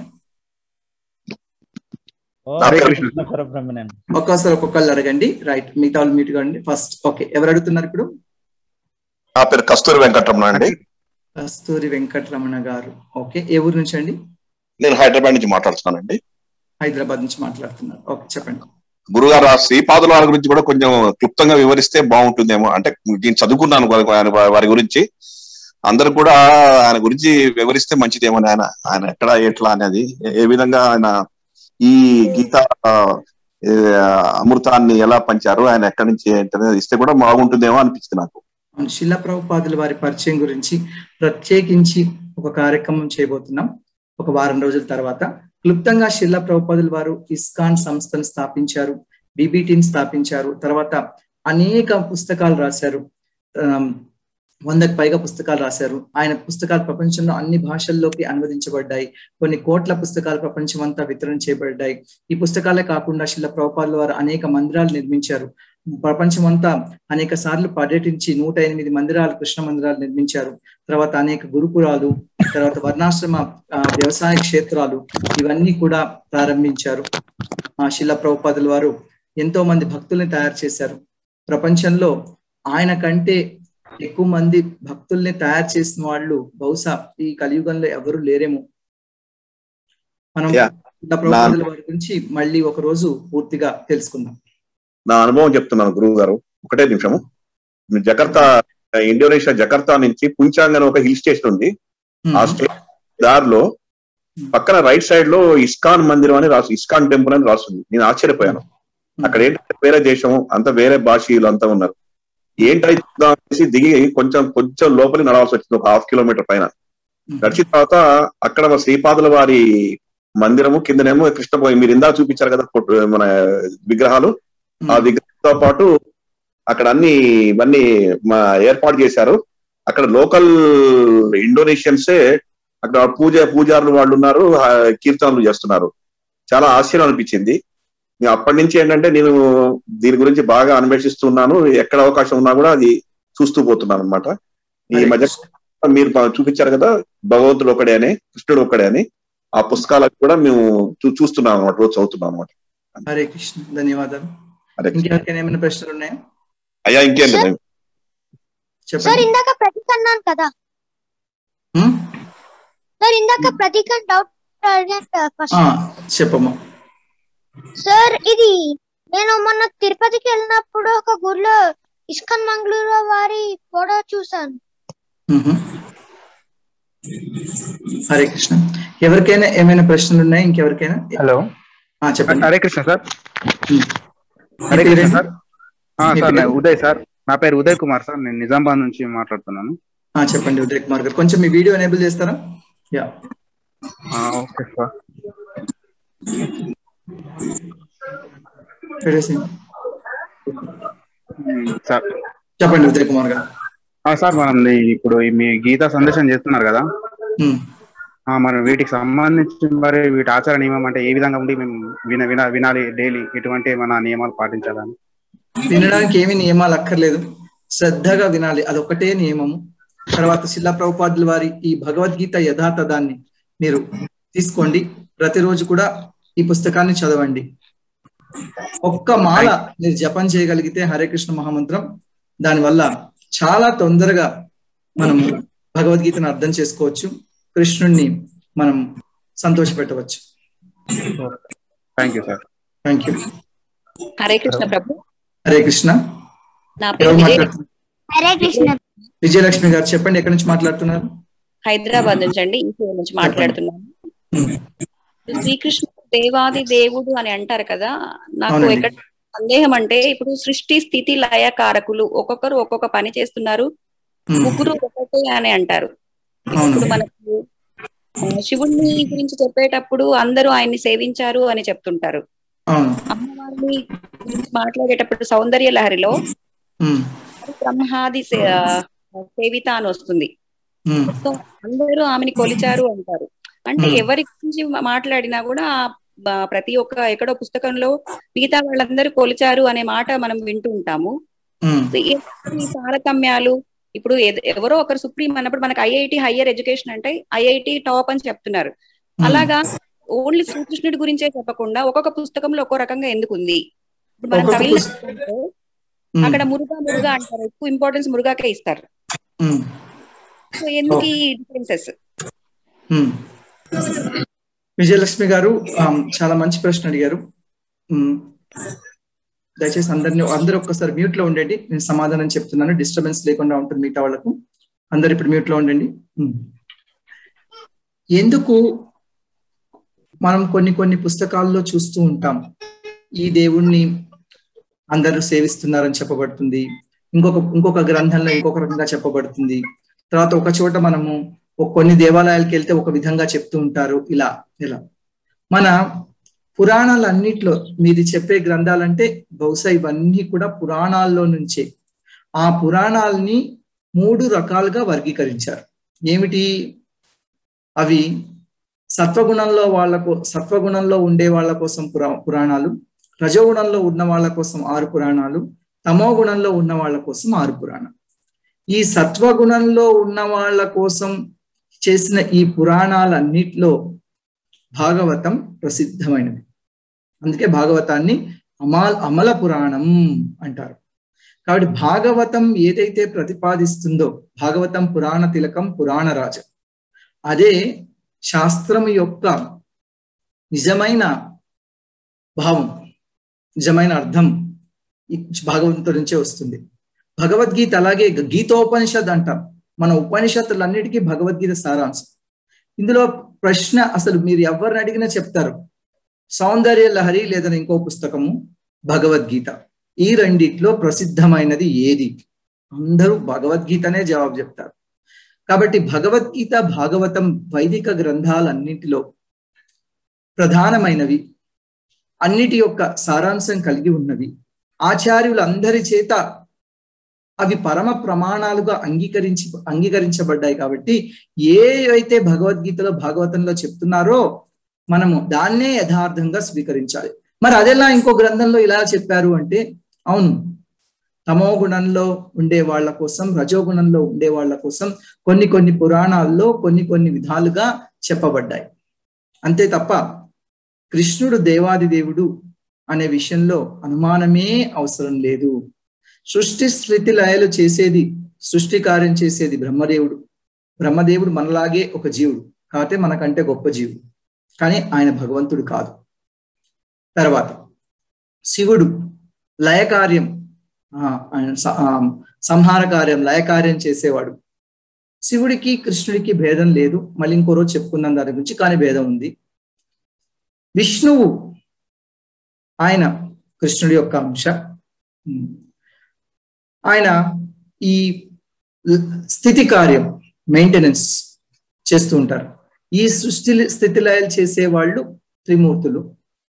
హరే కృష్ణ పరబ్రహ్మణ్యం ఒక్కోసారి ఒక్కొక్కళ్ళు అడగండి రైట్ మిగతా వాళ్ళు మీట్ కాండి ఫస్ట్ ఓకే ఎవరు అడుగుతున్నారు ఇప్పుడు నా పేరు కస్తూరి వెంకటరమణ అండి కస్తూరి వెంకటరమణ గారు ఓకే ఏ ఊరు నుంచి అండి నేను హైదరాబాద్ నుంచి మాట్లాడుతున్నానండి హైదరాబాద్ నుంచి మాట్లాడుతున్నారు ఓకే చెప్పండి గురుగారు ఆ శ్రీపాదుల వారి గురించి కూడా కొంచెం క్లుప్తంగా వివరిస్తే బాగుంటుందేమో అంటే నేను చదువుకున్నాను వారి- వారి వారి గురించి అందరు కూడా ఆయన గురించి వివరిస్తే మంచిదేమో ఆయన ఆయన ఎక్కడ ఎట్లా అనేది ఏ విధంగా ఆయన ఈ గీత ఆ, ఏ, అమృతాన్ని ఎలా పంచారు ఆయన ఎక్కడి నుంచి ఏంటనేది ఇస్తే కూడా బాగుంటుందేమో అనిపించింది నాకు అవును, శిల ప్రభుపాదుల వారి పరిచయం గురించి ప్రత్యేకించి ఒక కార్యక్రమం చేయబోతున్నాం ఒక వారం రోజుల తర్వాత క్లుప్తంగా శిల్ల ప్రభుపాదుల వారు ఇస్కాన్ సంస్థను స్థాపించారు బీబీటీని స్థాపించారు తర్వాత అనేక పుస్తకాలు రాశారు ఆమ్, వందకు పైగా పుస్తకాలు రాశారు ఆయన పుస్తకాలు ప్రపంచంలో అన్ని భాషల్లోకి అనువదించబడ్డాయి కొన్ని కోట్ల పుస్తకాలు ప్రపంచం అంతా వితరణ చేయబడ్డాయి ఈ పుస్తకాలే కాకుండా శిల్ల ప్రభుపాదుల వారు అనేక మందిరాలు నిర్మించారు ప్రపంచమంతా అనేక సార్లు పర్యటించి నూట ఎనిమిది మందిరాలు కృష్ణ మందిరాలు నిర్మించారు తర్వాత అనేక గురుకులాలు తర్వాత వర్ణాశ్రమ ఆ, వ్యవసాయ క్షేత్రాలు ఇవన్నీ కూడా ప్రారంభించారు ఆ శిల ప్రభుపాదుల వారు ఎంతో మంది భక్తుల్ని తయారు చేశారు ప్రపంచంలో ఆయన కంటే ఎక్కువ మంది భక్తుల్ని తయారు చేసిన వాళ్ళు బహుశా ఈ కలియుగంలో ఎవరు లేరేమో మనం Yeah. శిల ప్రభుపాదుల వారి గురించి మళ్ళీ ఒక రోజు పూర్తిగా తెలుసుకుందాం నా అనుభవం చెప్తున్నాను గురువు గారు ఒకటే నిమిషము నేను జకర్తా ఇండోనేషియా జకర్తా నుంచి పుంచాంగ్ అని ఒక హిల్ స్టేషన్ ఉంది ఆ స్టేషన్ దారిలో పక్కన రైట్ సైడ్ లో ఇస్కాన్ మందిరం అని రాసు ఇస్కాన్ టెంపుల్ అని రాస్తుంది నేను ఆశ్చర్యపోయాను అక్కడ ఏంటంటే వేరే దేశం అంతా వేరే భాషీయులు అంతా ఉన్నారు ఏంటై చూద్దాం అనేసి దిగి కొంచెం కొంచెం లోపలికి నడవాల్సి వచ్చింది ఒక హాఫ్ కిలోమీటర్ పైన నడిచిన తర్వాత అక్కడ మన శ్రీపాదుల వారి మందిరము కిందనేమో కృష్ణ మీరు ఇందా చూపించారు కదా ఫోటో- మన విగ్రహాలు ఆ విగ్రహంతో పాటు అక్కడ అన్ని ఇవన్నీ మా ఏర్పాటు చేశారు అక్కడ లోకల్ ఇండోనేషియన్సే అక్కడ పూజ పూజారులు వాళ్ళు ఉన్నారు ఆ, కీర్తనలు చేస్తున్నారు చాలా ఆశ్చర్యం అనిపించింది ఇంకా అప్పటి నుంచి ఏంటంటే నేను దీని గురించి బాగా అన్వేషిస్తున్నాను ఎక్కడ అవకాశం ఉన్నా కూడా అది చూస్తూ పోతున్నాను అనమాట ఈ హరే మధ్య మీరు బా- చూపించారు కదా భగవంతుడు ఒకడే అని కృష్ణుడు ఒకడే అని ఆ పుస్తకాలకు కూడా మేము చూ- చూస్తున్నాం అనమాట రోజు చదువుతున్నాం అనమాట హరే కృష్ణ ధన్యవాదాలు అదే ఇంకెవరికైనా ఏమైనా ప్రశ్నలు ఉన్నాయా అయ్యా ఇంకేం లేదు సార్ చెప్పండి ఇందాక ప్రతీక్ అన్నాను కదా ఉమ్? సార్ ఇందాక ప్రతీక్ అని డౌట్ అడిగాను కదా ఆ, ఫస్ట్ చెప్పమ్మా సార్ ఇది నేను మొన్న తిరుపతికి వెళ్ళినప్పుడు ఒక గుడిలో ఇస్కాన్ మంగళూరు వారి ఫోటో చూసాను మ్మ్. హరే కృష్ణ ఎవరికైనా ఏమైనా ప్రశ్నలు ఉన్నాయా ఇంకెవరికైనా హలో ఆ, చెప్పండి హరే కృష్ణ సార్ ఉమ్. హరే మీ కృష్ణ పేరేంటి? సార్ ఆ, మీ సార్ పేరు? నేను ఉదయ్ సార్ నా పేరు ఉదయ్ కుమార్ సార్ నేను నిజామాబాద్ నుంచి మాట్లాడుతున్నాను ఆ, చెప్పండి ఉదయ్ కుమార్ గారు కొంచెం మీ వీడియో ఎనేబుల్ చేస్తారా యా ఆ, ఓకే సార్ పెట్టేసేయండి. ఉమ్, సార్ చెప్పండి ఉదయ్ కుమార్ గారు ఆ, సార్ మనం ఈ- ఇప్పుడు ఈ మీ గీతా సందేశం చేస్తున్నారు కదా ఉమ్. ఆ, మరి వీటికి సంబంధించి మరి వీటి ఆచార నియమం అంటే ఏ విధంగా ఉండి మేము విన విన వినాలి డైలీ ఎటువంటి మన నియమాలు పాటించాలని వినడానికి ఏమి నియమాలు అక్కర్లేదు శ్రద్ధగా వినాలి అదొకటే నియమము తర్వాత శిలా ప్రభుపాదుల వారి ఈ భగవద్గీత యథాతథాన్ని మీరు తీసుకోండి ప్రతిరోజు కూడా ఈ పుస్తకాన్ని చదవండి ఒక్క మాల మీరు జపం చేయగలిగితే హరే కృష్ణ మహామంత్రం దానివల్ల చాలా తొందరగా మనం భగవద్గీతను అర్థం చేసుకోవచ్చు కృష్ణుణ్ణి మనం సంతోషపెట్టవచ్చు thank you sir thank you Hare Krishna ప్రభు హరే కృష్ణ నా పేరు ఎవరు విజయ్ మాట్లాడుతున్నారు హరే కృష్ణ విజయలక్ష్మి గారు చెప్పండి ఎక్కడి నుంచి మాట్లాడుతున్నారు హైదరాబాద్ నుంచి అండి ఈశ్వర్ నుంచి మాట్లాడుతున్నాను శ్రీకృష్ణ దేవాది దేవుడు అని అంటారు కదా నాకు అవునండి. ఎక్కడ సందేహం అంటే ఇప్పుడు సృష్టి స్థితి లయకారకులు ఒక్కొక్కరు ఒక్కొక్క పని చేస్తున్నారు ఉమ్, ముగ్గురు ఒకటే అని అంటారు ఇప్పుడు అవును మనకు ఆ, శివుణ్ణి గురించి చెప్పేటప్పుడు అందరూ ఆయన్ని సేవించారు అని చెప్తుంటారు అవును అమ్మవారిని గురించి మాట్లాడేటప్పుడు సౌందర్య లహరిలో ఉమ్, బ్రహ్మాది సే- ఆ, సేవిత అని వస్తుంది ఉమ్, సో అందరూ ఆమెని కొలిచారు అంటారు అంటే Hmm. ఎవరి గురించి మా- మాట్లాడినా కూడా బ- ప్రతి ఒక్క ఎక్కడో పుస్తకంలో మిగతా వాళ్ళందరూ కొలిచారు అనే మాట మనం వింటూ ఉంటాము ఉమ్, సో ఈ ఈ తారతమ్యాలు ఇప్పుడు ఎద- ఎవరో ఒకరు సుప్రీం అన్నప్పుడు మనకు ఐఐటి హయ్యర్ ఎడ్యుకేషన్ అంటే ఐఐటి టాప్ అని చెప్తున్నారు ఉమ్. అలాగా ఓన్లీ శ్రీకృష్ణుడి గురించే చెప్పకుండా ఒక్కొక్క పుస్తకంలో ఒక్కో రకంగా ఎందుకు ఉంది ఇప్పుడు మనం ఒక్కొక్క తమిళ పుస్త- ఉమ్, అక్కడ మురుగా మురుగా అంటారు ఎక్కువ ఇంపార్టెన్స్ మురుగాకే ఇస్తారు ఉమ్, సో ఎందుకు ఈ డిఫరెన్సెస్ ఉమ్. విజయలక్ష్మి గారు ఆమ్, చాలా మంచి ప్రశ్న అడిగారు ఉమ్, దయచేసి అందరిని అందరూ ఒక్కసారి మ్యూట్ లో ఉండండి నేను సమాధానం చెప్తున్నాను డిస్టర్బెన్స్ లేకుండా ఉంటుంది మిగతా వాళ్ళకు అందరు ఇప్పుడు మ్యూట్ లో ఉండండి ఉమ్. ఎందుకు మనం కొన్ని కొన్ని పుస్తకాల్లో చూస్తూ ఉంటాం ఈ దేవుణ్ణి అందరూ సేవిస్తున్నారని చెప్పబడుతుంది ఇంకొక ఇంకొక గ్రంథంలో ఇంకొక రకంగా చెప్పబడుతుంది తర్వాత ఒక చోట మనము ఒక కొన్ని దేవాలయాలకు వెళ్తే ఒక విధంగా చెప్తూ ఉంటారు ఇలా ఇలా మన పురాణాలన్నిట్లో మీది చెప్పే గ్రంథాలంటే బహుశా ఇవన్నీ కూడా పురాణాల్లో నుంచే ఆ పురాణాలని మూడు రకాలుగా వర్గీకరించారు ఏమిటి అవి సత్వగుణంలో వాళ్ళకు సత్వగుణంలో ఉండే వాళ్ళ కోసం పురా పురాణాలు రజోగుణంలో ఉన్న వాళ్ళ కోసం ఆరు పురాణాలు తమో గుణంలో ఉన్న వాళ్ళ కోసం ఆరు పురాణాలు ఈ సత్వగుణంలో ఉన్న వాళ్ళ కోసం చేసిన ఈ పురాణాలన్నిట్లో భాగవతం ప్రసిద్ధమైనది అందుకే భాగవతాన్ని అమాల్ అమల పురాణం అంటారు కాబట్టి భాగవతం ఏదైతే ప్రతిపాదిస్తుందో భాగవతం పురాణ తిలకం పురాణ రాజ అదే శాస్త్రం యొక్క నిజమైన భావం నిజమైన అర్థం ఈ భాగవంతుడి నుంచే వస్తుంది భగవద్గీత అలాగే గీతోపనిషద్ అంటాం మన ఉపనిషత్తులన్నిటికీ భగవద్గీత సారాంశం ఇందులో ప్రశ్న అసలు మీరు ఎవరిని అడిగినా చెప్తారు సౌందర్య లహరి లేదా ఇంకో పుస్తకము భగవద్గీత ఈ రెండిట్లో ప్రసిద్ధమైనది ఏది అందరూ భగవద్గీతనే జవాబు చెప్తారు కాబట్టి భగవద్గీత భాగవతం వైదిక గ్రంథాలన్నింటిలో ప్రధానమైనవి అన్నిటి యొక్క సారాంశం కలిగి ఉన్నవి ఆచార్యులందరి చేత అవి పరమ ప్రమాణాలుగా అంగీకరించి అంగీకరించబడ్డాయి కాబట్టి ఏవైతే భగవద్గీతలో భాగవతంలో చెప్తున్నారో మనము దాన్నే యథార్థంగా స్వీకరించాలి మరి అదెలా ఇంకో గ్రంథంలో ఇలా చెప్పారు అంటే అవును తమో గుణంలో ఉండే వాళ్ళ కోసం రజోగుణంలో ఉండే వాళ్ళ కోసం కొన్ని కొన్ని పురాణాల్లో కొన్ని కొన్ని విధాలుగా చెప్పబడ్డాయి అంతే తప్ప కృష్ణుడు దేవాది దేవుడు అనే విషయంలో అనుమానమే అవసరం లేదు సృష్టి స్థితి లయలు చేసేది సృష్టి కార్యం చేసేది బ్రహ్మదేవుడు బ్రహ్మదేవుడు మనలాగే ఒక జీవుడు కాకపోతే మనకంటే గొప్ప జీవుడు కానీ ఆయన భగవంతుడు కాదు తర్వాత శివుడు లయ కార్యం సంహార కార్యం లయ కార్యం చేసేవాడు శివుడికి కృష్ణుడికి భేదం లేదు మళ్ళీ ఇంకో రోజు చెప్పుకుందాం దాని గురించి కానీ భేదం ఉంది విష్ణువు ఆయన కృష్ణుడి యొక్క అంశ ఆయన ఈ స్థితి కార్యం మెయింటెనెన్స్ చేస్తూ ఉంటారు ఈ సృష్టి స్థితి లయాలు చేసే వాళ్ళు త్రిమూర్తులు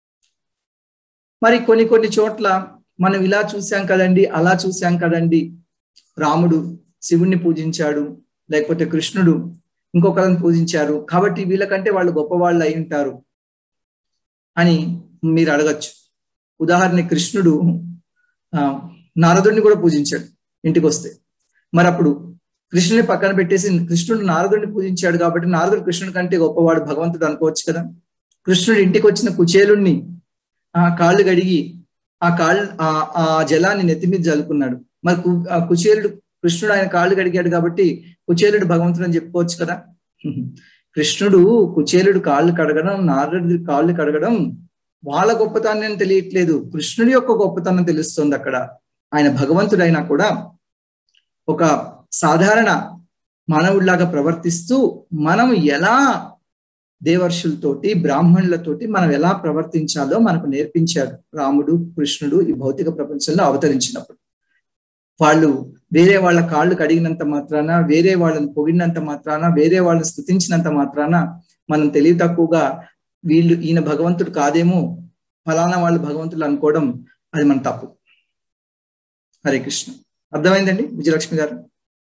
మరి కొన్ని కొన్ని చోట్ల మనం ఇలా చూసాం కదండి అలా చూసాం కదండి రాముడు శివుణ్ణి పూజించాడు లేకపోతే కృష్ణుడు ఇంకొకరిని పూజించారు కాబట్టి వీళ్ళకంటే వాళ్ళు గొప్పవాళ్ళు అయి ఉంటారు అని మీరు అడగచ్చు ఉదాహరణ కృష్ణుడు నారదుడిని కూడా పూజించాడు ఇంటికి వస్తే మరి అప్పుడు కృష్ణుని పక్కన పెట్టేసి కృష్ణుడు నారదుడిని పూజించాడు కాబట్టి నారదుడు కృష్ణుడి కంటే గొప్పవాడు భగవంతుడు అనుకోవచ్చు కదా కృష్ణుడు ఇంటికి వచ్చిన కుచేలుణ్ణి ఆ కాళ్ళు గడిగి ఆ కాళ్ళు ఆ జలాన్ని నెత్తి మీద జలుకున్నాడు మరి కుచేలుడు కృష్ణుడు ఆయన కాళ్ళు గడిగాడు కాబట్టి కుచేలుడు భగవంతుడు అని చెప్పుకోవచ్చు కదా కృష్ణుడు కుచేలుడు కాళ్ళు కడగడం నారదుడి కాళ్ళు కడగడం వాళ్ళ గొప్పతనం తెలియట్లేదు కృష్ణుడి యొక్క గొప్పతనం తెలుస్తుంది అక్కడ ఆయన భగవంతుడైనా కూడా ఒక సాధారణ మానవుడిలాగా ప్రవర్తిస్తూ మనం ఎలా దేవర్షులతోటి బ్రాహ్మణులతోటి మనం ఎలా ప్రవర్తించాలో మనకు నేర్పించాడు రాముడు కృష్ణుడు ఈ భౌతిక ప్రపంచంలో అవతరించినప్పుడు వాళ్ళు వేరే వాళ్ళ కాళ్ళు కడిగినంత మాత్రాన వేరే వాళ్ళని పొగిడినంత మాత్రాన వేరే వాళ్ళని స్థుతించినంత మాత్రాన మనం తెలివి తక్కువగా వీళ్ళు ఈయన భగవంతుడు కాదేమో ఫలానా వాళ్ళు భగవంతులు అనుకోవడం అది మన తప్పు హరే కృష్ణ అర్థమైందండి విజయలక్ష్మి గారు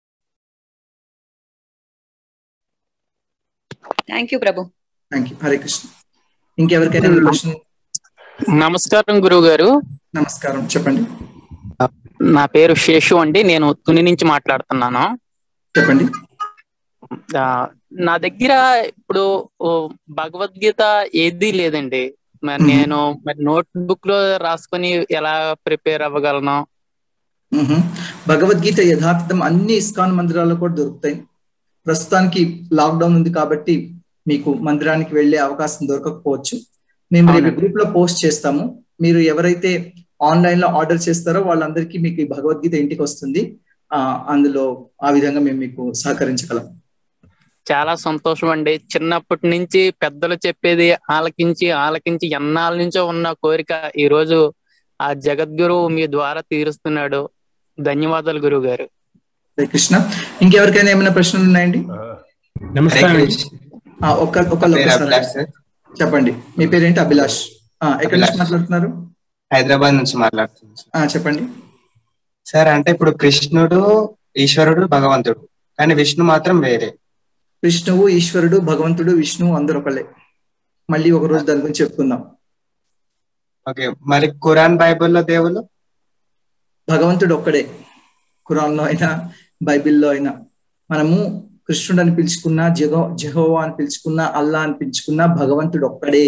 థ్యాంక్ యూ ప్రభు థ్యాంక్ యూ హరే కృష్ణ ఇంకెవరికైనా క్వశ్చన్ నమస్కారం గురువు గారు నమస్కారం చెప్పండి నా పేరు శేషు అండి నేను తుని నుంచి మాట్లాడుతున్నాను చెప్పండి ఆ, నా దగ్గర ఇప్పుడు ఓ, భగవద్గీత ఏది లేదండి మరి మ్మ్. నేను మరి నోట్ బుక్ లో రాసుకొని ఎలా ప్రిపేర్ అవ్వగలను మ్మ్. భగవద్గీత యథార్థం అన్ని ఇస్కాన్ మందిరాల్లో కూడా దొరుకుతాయి ప్రస్తుతానికి లాక్డౌన్ ఉంది కాబట్టి మీకు మందిరానికి వెళ్ళే అవకాశం దొరకకపోవచ్చు మేము రేపు అవునండి. గ్రూప్ లో పోస్ట్ చేస్తాము మీరు ఎవరైతే ఆన్లైన్ లో ఆర్డర్ చేస్తారో వాళ్ళందరికీ మీకు ఈ భగవద్గీత ఇంటికి వస్తుంది ఆ అందులో ఆ విధంగా మేము మీకు సహకరించగలం చాలా సంతోషం అండి చిన్నప్పటి నుంచి పెద్దలు చెప్పేది ఆలకించి ఆలకించి ఎన్నాళ్ళ నుంచో ఉన్న కోరిక ఈ రోజు ఆ జగద్గురు మీ ద్వారా తీరుస్తున్నాడు ధన్యవాదాలు గురువు గారు హరే కృష్ణ ఇంకెవరికైనా ఏమైనా ప్రశ్నలు ఉన్నాయండి నమస్కారం ఆ, ఒక్క ఒకళ్ళు పేరు ఒక్కసారి అభిలాష్ సార్ చెప్పండి మీ పేరేంటి అభిలాష్ ఆ, ఎక్కడి నుంచి అభిలాష్. మాట్లాడుతున్నారు హైదరాబాద్ నుంచి మాట్లాడుతున్నాను సార్. ఆ, చెప్పండి సార్ అంటే ఇప్పుడు కృష్ణుడు ఈశ్వరుడు భగవంతుడు కానీ విష్ణు మాత్రం వేరే విష్ణువు ఈశ్వరుడు భగవంతుడు విష్ణువు అందరు ఒకళ్ళే మళ్ళీ ఒక రోజు దాని గురించి చెప్పుకుందాం ఓకే మరి ఖురాన్ బైబిల్లో దేవులు భగవంతుడు ఒక్కడే ఖురాన్లో అయినా బైబిల్లో అయినా మనము కృష్ణుడు అని పిలుచుకున్నా జగో జహోవా అని పిలుచుకున్నా అల్లా అని పిలుచుకున్నా భగవంతుడు ఒక్కడే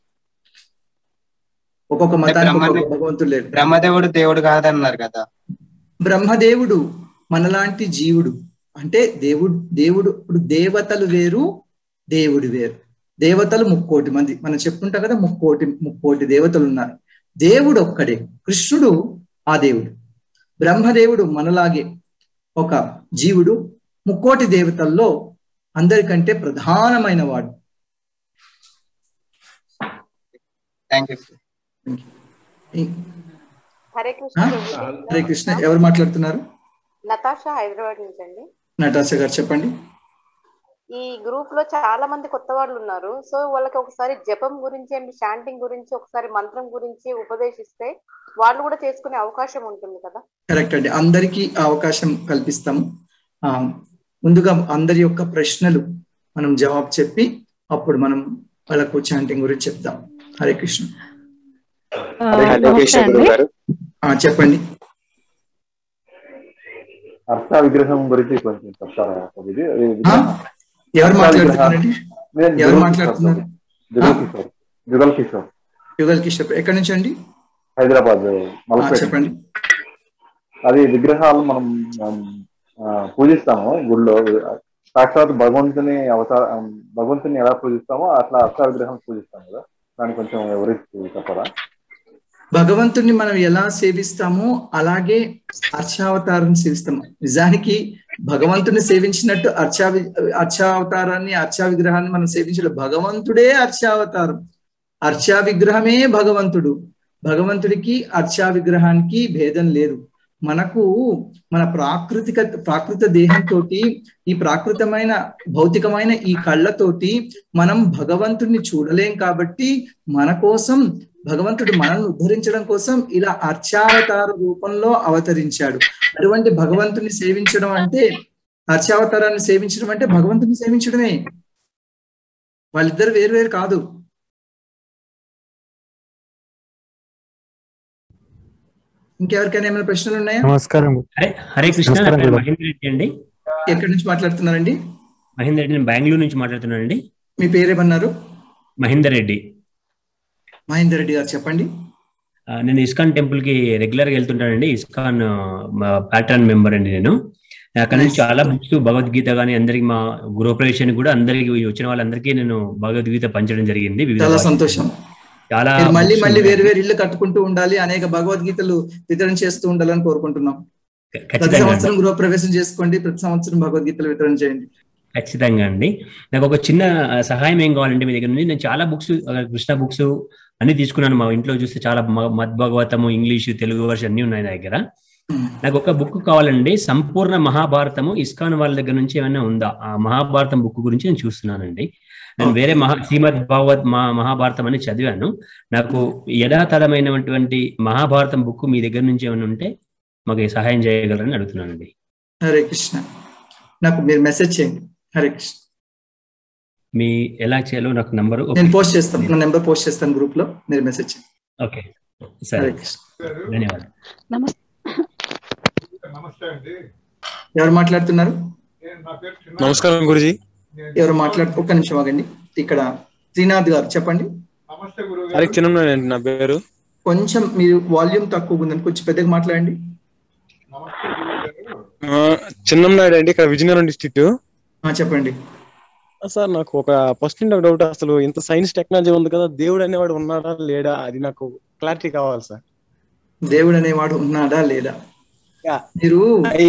ఒక్కొక్క మతానికి ఒక్కొక్క బ్రహ్మదే- భగవంతుడు లేడు బ్రహ్మదేవుడు దేవుడు కాదన్నారు కదా బ్రహ్మదేవుడు మనలాంటి జీవుడు అంటే దేవుడు దేవుడు ఇప్పుడు దేవతలు వేరు దేవుడు వేరు దేవతలు ముక్కోటి మంది మనం చెప్పుకుంటాం కదా ముక్కోటి ముక్కోటి దేవతలు ఉన్నారు దేవుడు ఒక్కడే కృష్ణుడు ఆ దేవుడు బ్రహ్మదేవుడు మనలాగే ఒక జీవుడు ముక్కోటి దేవతల్లో అందరికంటే ప్రధానమైన వాడు థ్యాంక్ యూ ఈ- హరే ఆ? కృష్ణ హరే కృష్ణ ఎవరు మాట్లాడుతున్నారు నతాషా హైదరాబాద్ నుంచి అండి నటాష గారు చెప్పండి ఈ గ్రూప్ లో చాలా మంది కొత్త వాళ్ళు ఉన్నారు సో వాళ్ళకి ఒకసారి జపం గురించి అండ్ శాంటింగ్ గురించి ఒకసారి మంత్రం గురించి ఉపదేశిస్తే వాళ్ళు కూడా చేసుకునే అవకాశం ఉంటుంది కదా కరెక్ట్ అండి అందరికీ ఆ అవకాశం కల్పిస్తాము ఆ, ముందుగా అందరి యొక్క ప్రశ్నలు మనం జవాబు చెప్పి అప్పుడు మనం వాళ్ళకు చాంటింగ్ గురించి చెప్తాం హరే కృష్ణ హరే కృష్ణ గురువు గారు ఆ, చెప్పండి అర్థ విగ్రహం గురించి కొంచెం చెప్తారా ఇది ఇది ఆ? విగ్రహం. ఎవరు అర్థ మాట్లాడుతున్నారండి విగ్రహం. నేను ఎవరు జుగల్ మాట్లాడుతున్నారు కిషోర్. జుగల్ కిషోర్ జుగల్ కిషోర్ యుగల్ కిషోర్ ఎక్కడి నుంచి అండి హైదరాబాద్ ఆ, మలపేట చెప్పండి అది విగ్రహాలు మనం మనం, ఆ, పూజిస్తాము గుడిలో సాక్షాత్ భగవంతుని అవతార భగవంతుని ఎలా పూజిస్తామో అట్లా అర్థ విగ్రహం పూజిస్తాం కదా దాన్ని కొంచెం వివరించి చెప్పరా భగవంతుణ్ణి మనం ఎలా సేవిస్తామో అలాగే అర్చావతారం సేవిస్తాము నిజానికి భగవంతుని సేవించినట్టు అర్చా వి- అర్చావతారాన్ని అర్చా విగ్రహాన్ని మనం సేవించలేదు భగవంతుడే అర్చావతారం అర్చా విగ్రహమే భగవంతుడు భగవంతుడికి అర్చా విగ్రహానికి భేదం లేదు మనకు మన ప్రాకృతిక ప్రాకృత దేహంతో ఈ ప్రాకృతమైన భౌతికమైన ఈ కళ్ళతోటి మనం భగవంతుడిని చూడలేం కాబట్టి మన కోసం భగవంతుడు మనల్ని ఉద్ధరించడం కోసం ఇలా అర్చావతార రూపంలో అవతరించాడు అటువంటి భగవంతుని సేవించడం అంటే అర్చావతారాన్ని సేవించడం అంటే భగవంతుని సేవించడమే వాళ్ళిద్దరు వేరు వేరు కాదు ఇంకెవరికైనా ఏమైనా ప్రశ్నలు ఉన్నాయా నమస్కారం హరే హరే కృష్ణ నా నమస్కారం పేరు గురు. మహేందర్ రెడ్డి అండి ఎక్కడి నుంచి మాట్లాడుతున్నారండి మహేందర్ రెడ్డి నేను బెంగళూరు నుంచి మాట్లాడుతున్నానండి మీ పేరేమన్నారు మహేందర్ రెడ్డి మహేందర్ రెడ్డి గారు చెప్పండి ఆ, నేను ఇస్కాన్ టెంపుల్ కి రెగ్యులర్ గా వెళ్తుంటానండి ఇస్కాన్ ప్యాటర్న్ మెంబర్ అండి నేను అక్కడ నుంచి చాలా బుక్స్ భగవద్గీత కానీ అందరికి మా గృహప్రవేశానికి కూడా అందరికి వచ్చిన వాళ్ళందరికీ నేను భగవద్గీత పంచడం జరిగింది వివిధ చాలా భాషల్లో. సంతోషం చాలా మీరు మళ్ళీ books మళ్ళీ ఉన్నాయి. వేరు వేరు ఇల్లు కట్టుకుంటూ ఉండాలి అనేక భగవద్గీతలు వితరణ చేస్తూ ఉండాలని కోరుకుంటున్నాం ప్రతి ఖచ్చితంగా సంవత్సరం గృహప్రవేశం చేసుకోండి ప్రతి సంవత్సరం భగవద్గీతలు వితరణ చేయండి ఖచ్చితంగా అండి నాకు ఒక చిన్న ఆ, సహాయం ఏం కావాలంటే మీ దగ్గర నుంచి నేను చాలా బుక్స్ కృష్ణ బుక్స్ అన్ని తీసుకున్నాను మా ఇంట్లో చూస్తే చాలా మ- మద్భగవతము ఇంగ్లీషు తెలుగు వర్షన్ అన్ని ఉన్నాయి నా దగ్గర నాకు ఒక బుక్ కావాలండి సంపూర్ణ మహాభారతము ఇస్కాన్ వాళ్ళ దగ్గర నుంచి ఏమైనా ఉందా ఆ మహాభారతం బుక్ గురించి నేను చూస్తున్నానండి నేను వేరే మహా శ్రీమద్ భాగవత్ మా మహాభారతం అని చదివాను నాకు యథాతథమైనటువంటి మహాభారతం బుక్ మీ దగ్గర నుంచి ఏమైనా ఉంటే మాకు సహాయం చేయగలరని అడుగుతున్నానండి హరే కృష్ణ నాకు మీరు మెసేజ్ చేయండి హరే కృష్ణ మీ ఎలా చేయాలో నాకు నంబరు నేను పోస్ట్ చేస్తాను నా నెంబర్ పోస్ట్ చేస్తాను గ్రూప్ లో మీరు మెసేజ్ చేయండి ఓకే సరే హరే కృష్ణ ధన్యవాదాలు నమస్తే నమస్తే అండి ఎవరు మాట్లాడుతున్నారు నేను నా పేరు చిన్న నమస్కారం గురుజీ ఎవరు మాట్లాడు ఒక్క నిమిషం ఆగండి ఇక్కడ శ్రీనాథ్ గారు చెప్పండి నమస్తే గురువు హరే చిన్న నా పేరు కొంచెం మీరు వాల్యూమ్ తక్కువ ఉందని కొంచెం పెద్దగా మాట్లాడండి ఆ, చిన్నంనాయుడు అండి ఇక్కడ విజయనగరం డిస్ట్రిక్ట్ ఆ, చెప్పండి సార్ నాకు ఒక ఫస్ట్ ఒక డౌట్ అసలు ఇంత సైన్స్ టెక్నాలజీ ఉంది కదా దేవుడు అనేవాడు ఉన్నాడా లేడా అది నాకు క్లారిటీ కావాలి సార్ దేవుడు అనేవాడు ఉన్నాడా లేదా మీరు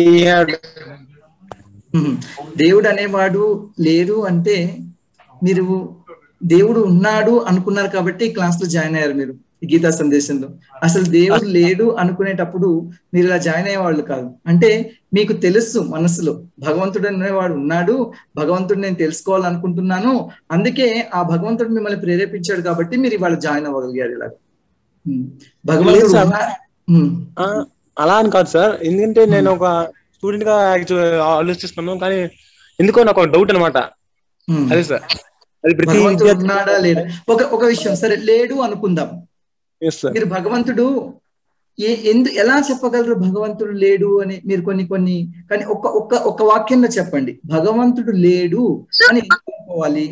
ఉహు. దేవుడు అనేవాడు లేడు అంటే మీరు దేవుడు ఉన్నాడు అనుకున్నారు కాబట్టి క్లాస్ లో జాయిన్ అయ్యారు మీరు ఈ గీతా సందేశంలో అసలు దేవుడు లేడు అనుకునేటప్పుడు మీరు ఇలా జాయిన్ అయ్యేవాళ్ళు కాదు అంటే మీకు తెలుసు మనసులో భగవంతుడు అనేవాడు ఉన్నాడు భగవంతుడు నేను తెలుసుకోవాలనుకుంటున్నాను అందుకే ఆ భగవంతుడు మిమ్మల్ని ప్రేరేపించాడు కాబట్టి మీరు ఇవాళ జాయిన్ అవ్వగలిగారు ఇలా ఉమ్. భగవంతుడు లేదు సార్. ఉన్నా- ఉమ్. ఆ, అలా అని కాదు సార్ ఎందుకంటే నేను ఒక స్టూడెంట్ గా actually ఆలోచిస్తున్నాను కానీ ఎందుకో నాకు ఒక డౌట్ అనమాట ఉమ్. అదే సార్ అది ప్రతి భగవంతుడు విద్యార్థి- ఉన్నాడా లేడా ఒక ఒక విషయం సరే లేడు అనుకుందాం Yes, sir. మీరు భగవంతుడు ఏ ఎందు ఎలా చెప్పగలరు భగవంతుడు లేడు అని మీరు కొన్ని కొన్ని కానీ ఒక్క ఒక్క ఒక్క వాక్యంలో చెప్పండి భగవంతుడు లేడు అని ఎందుకు అనుకోవాలి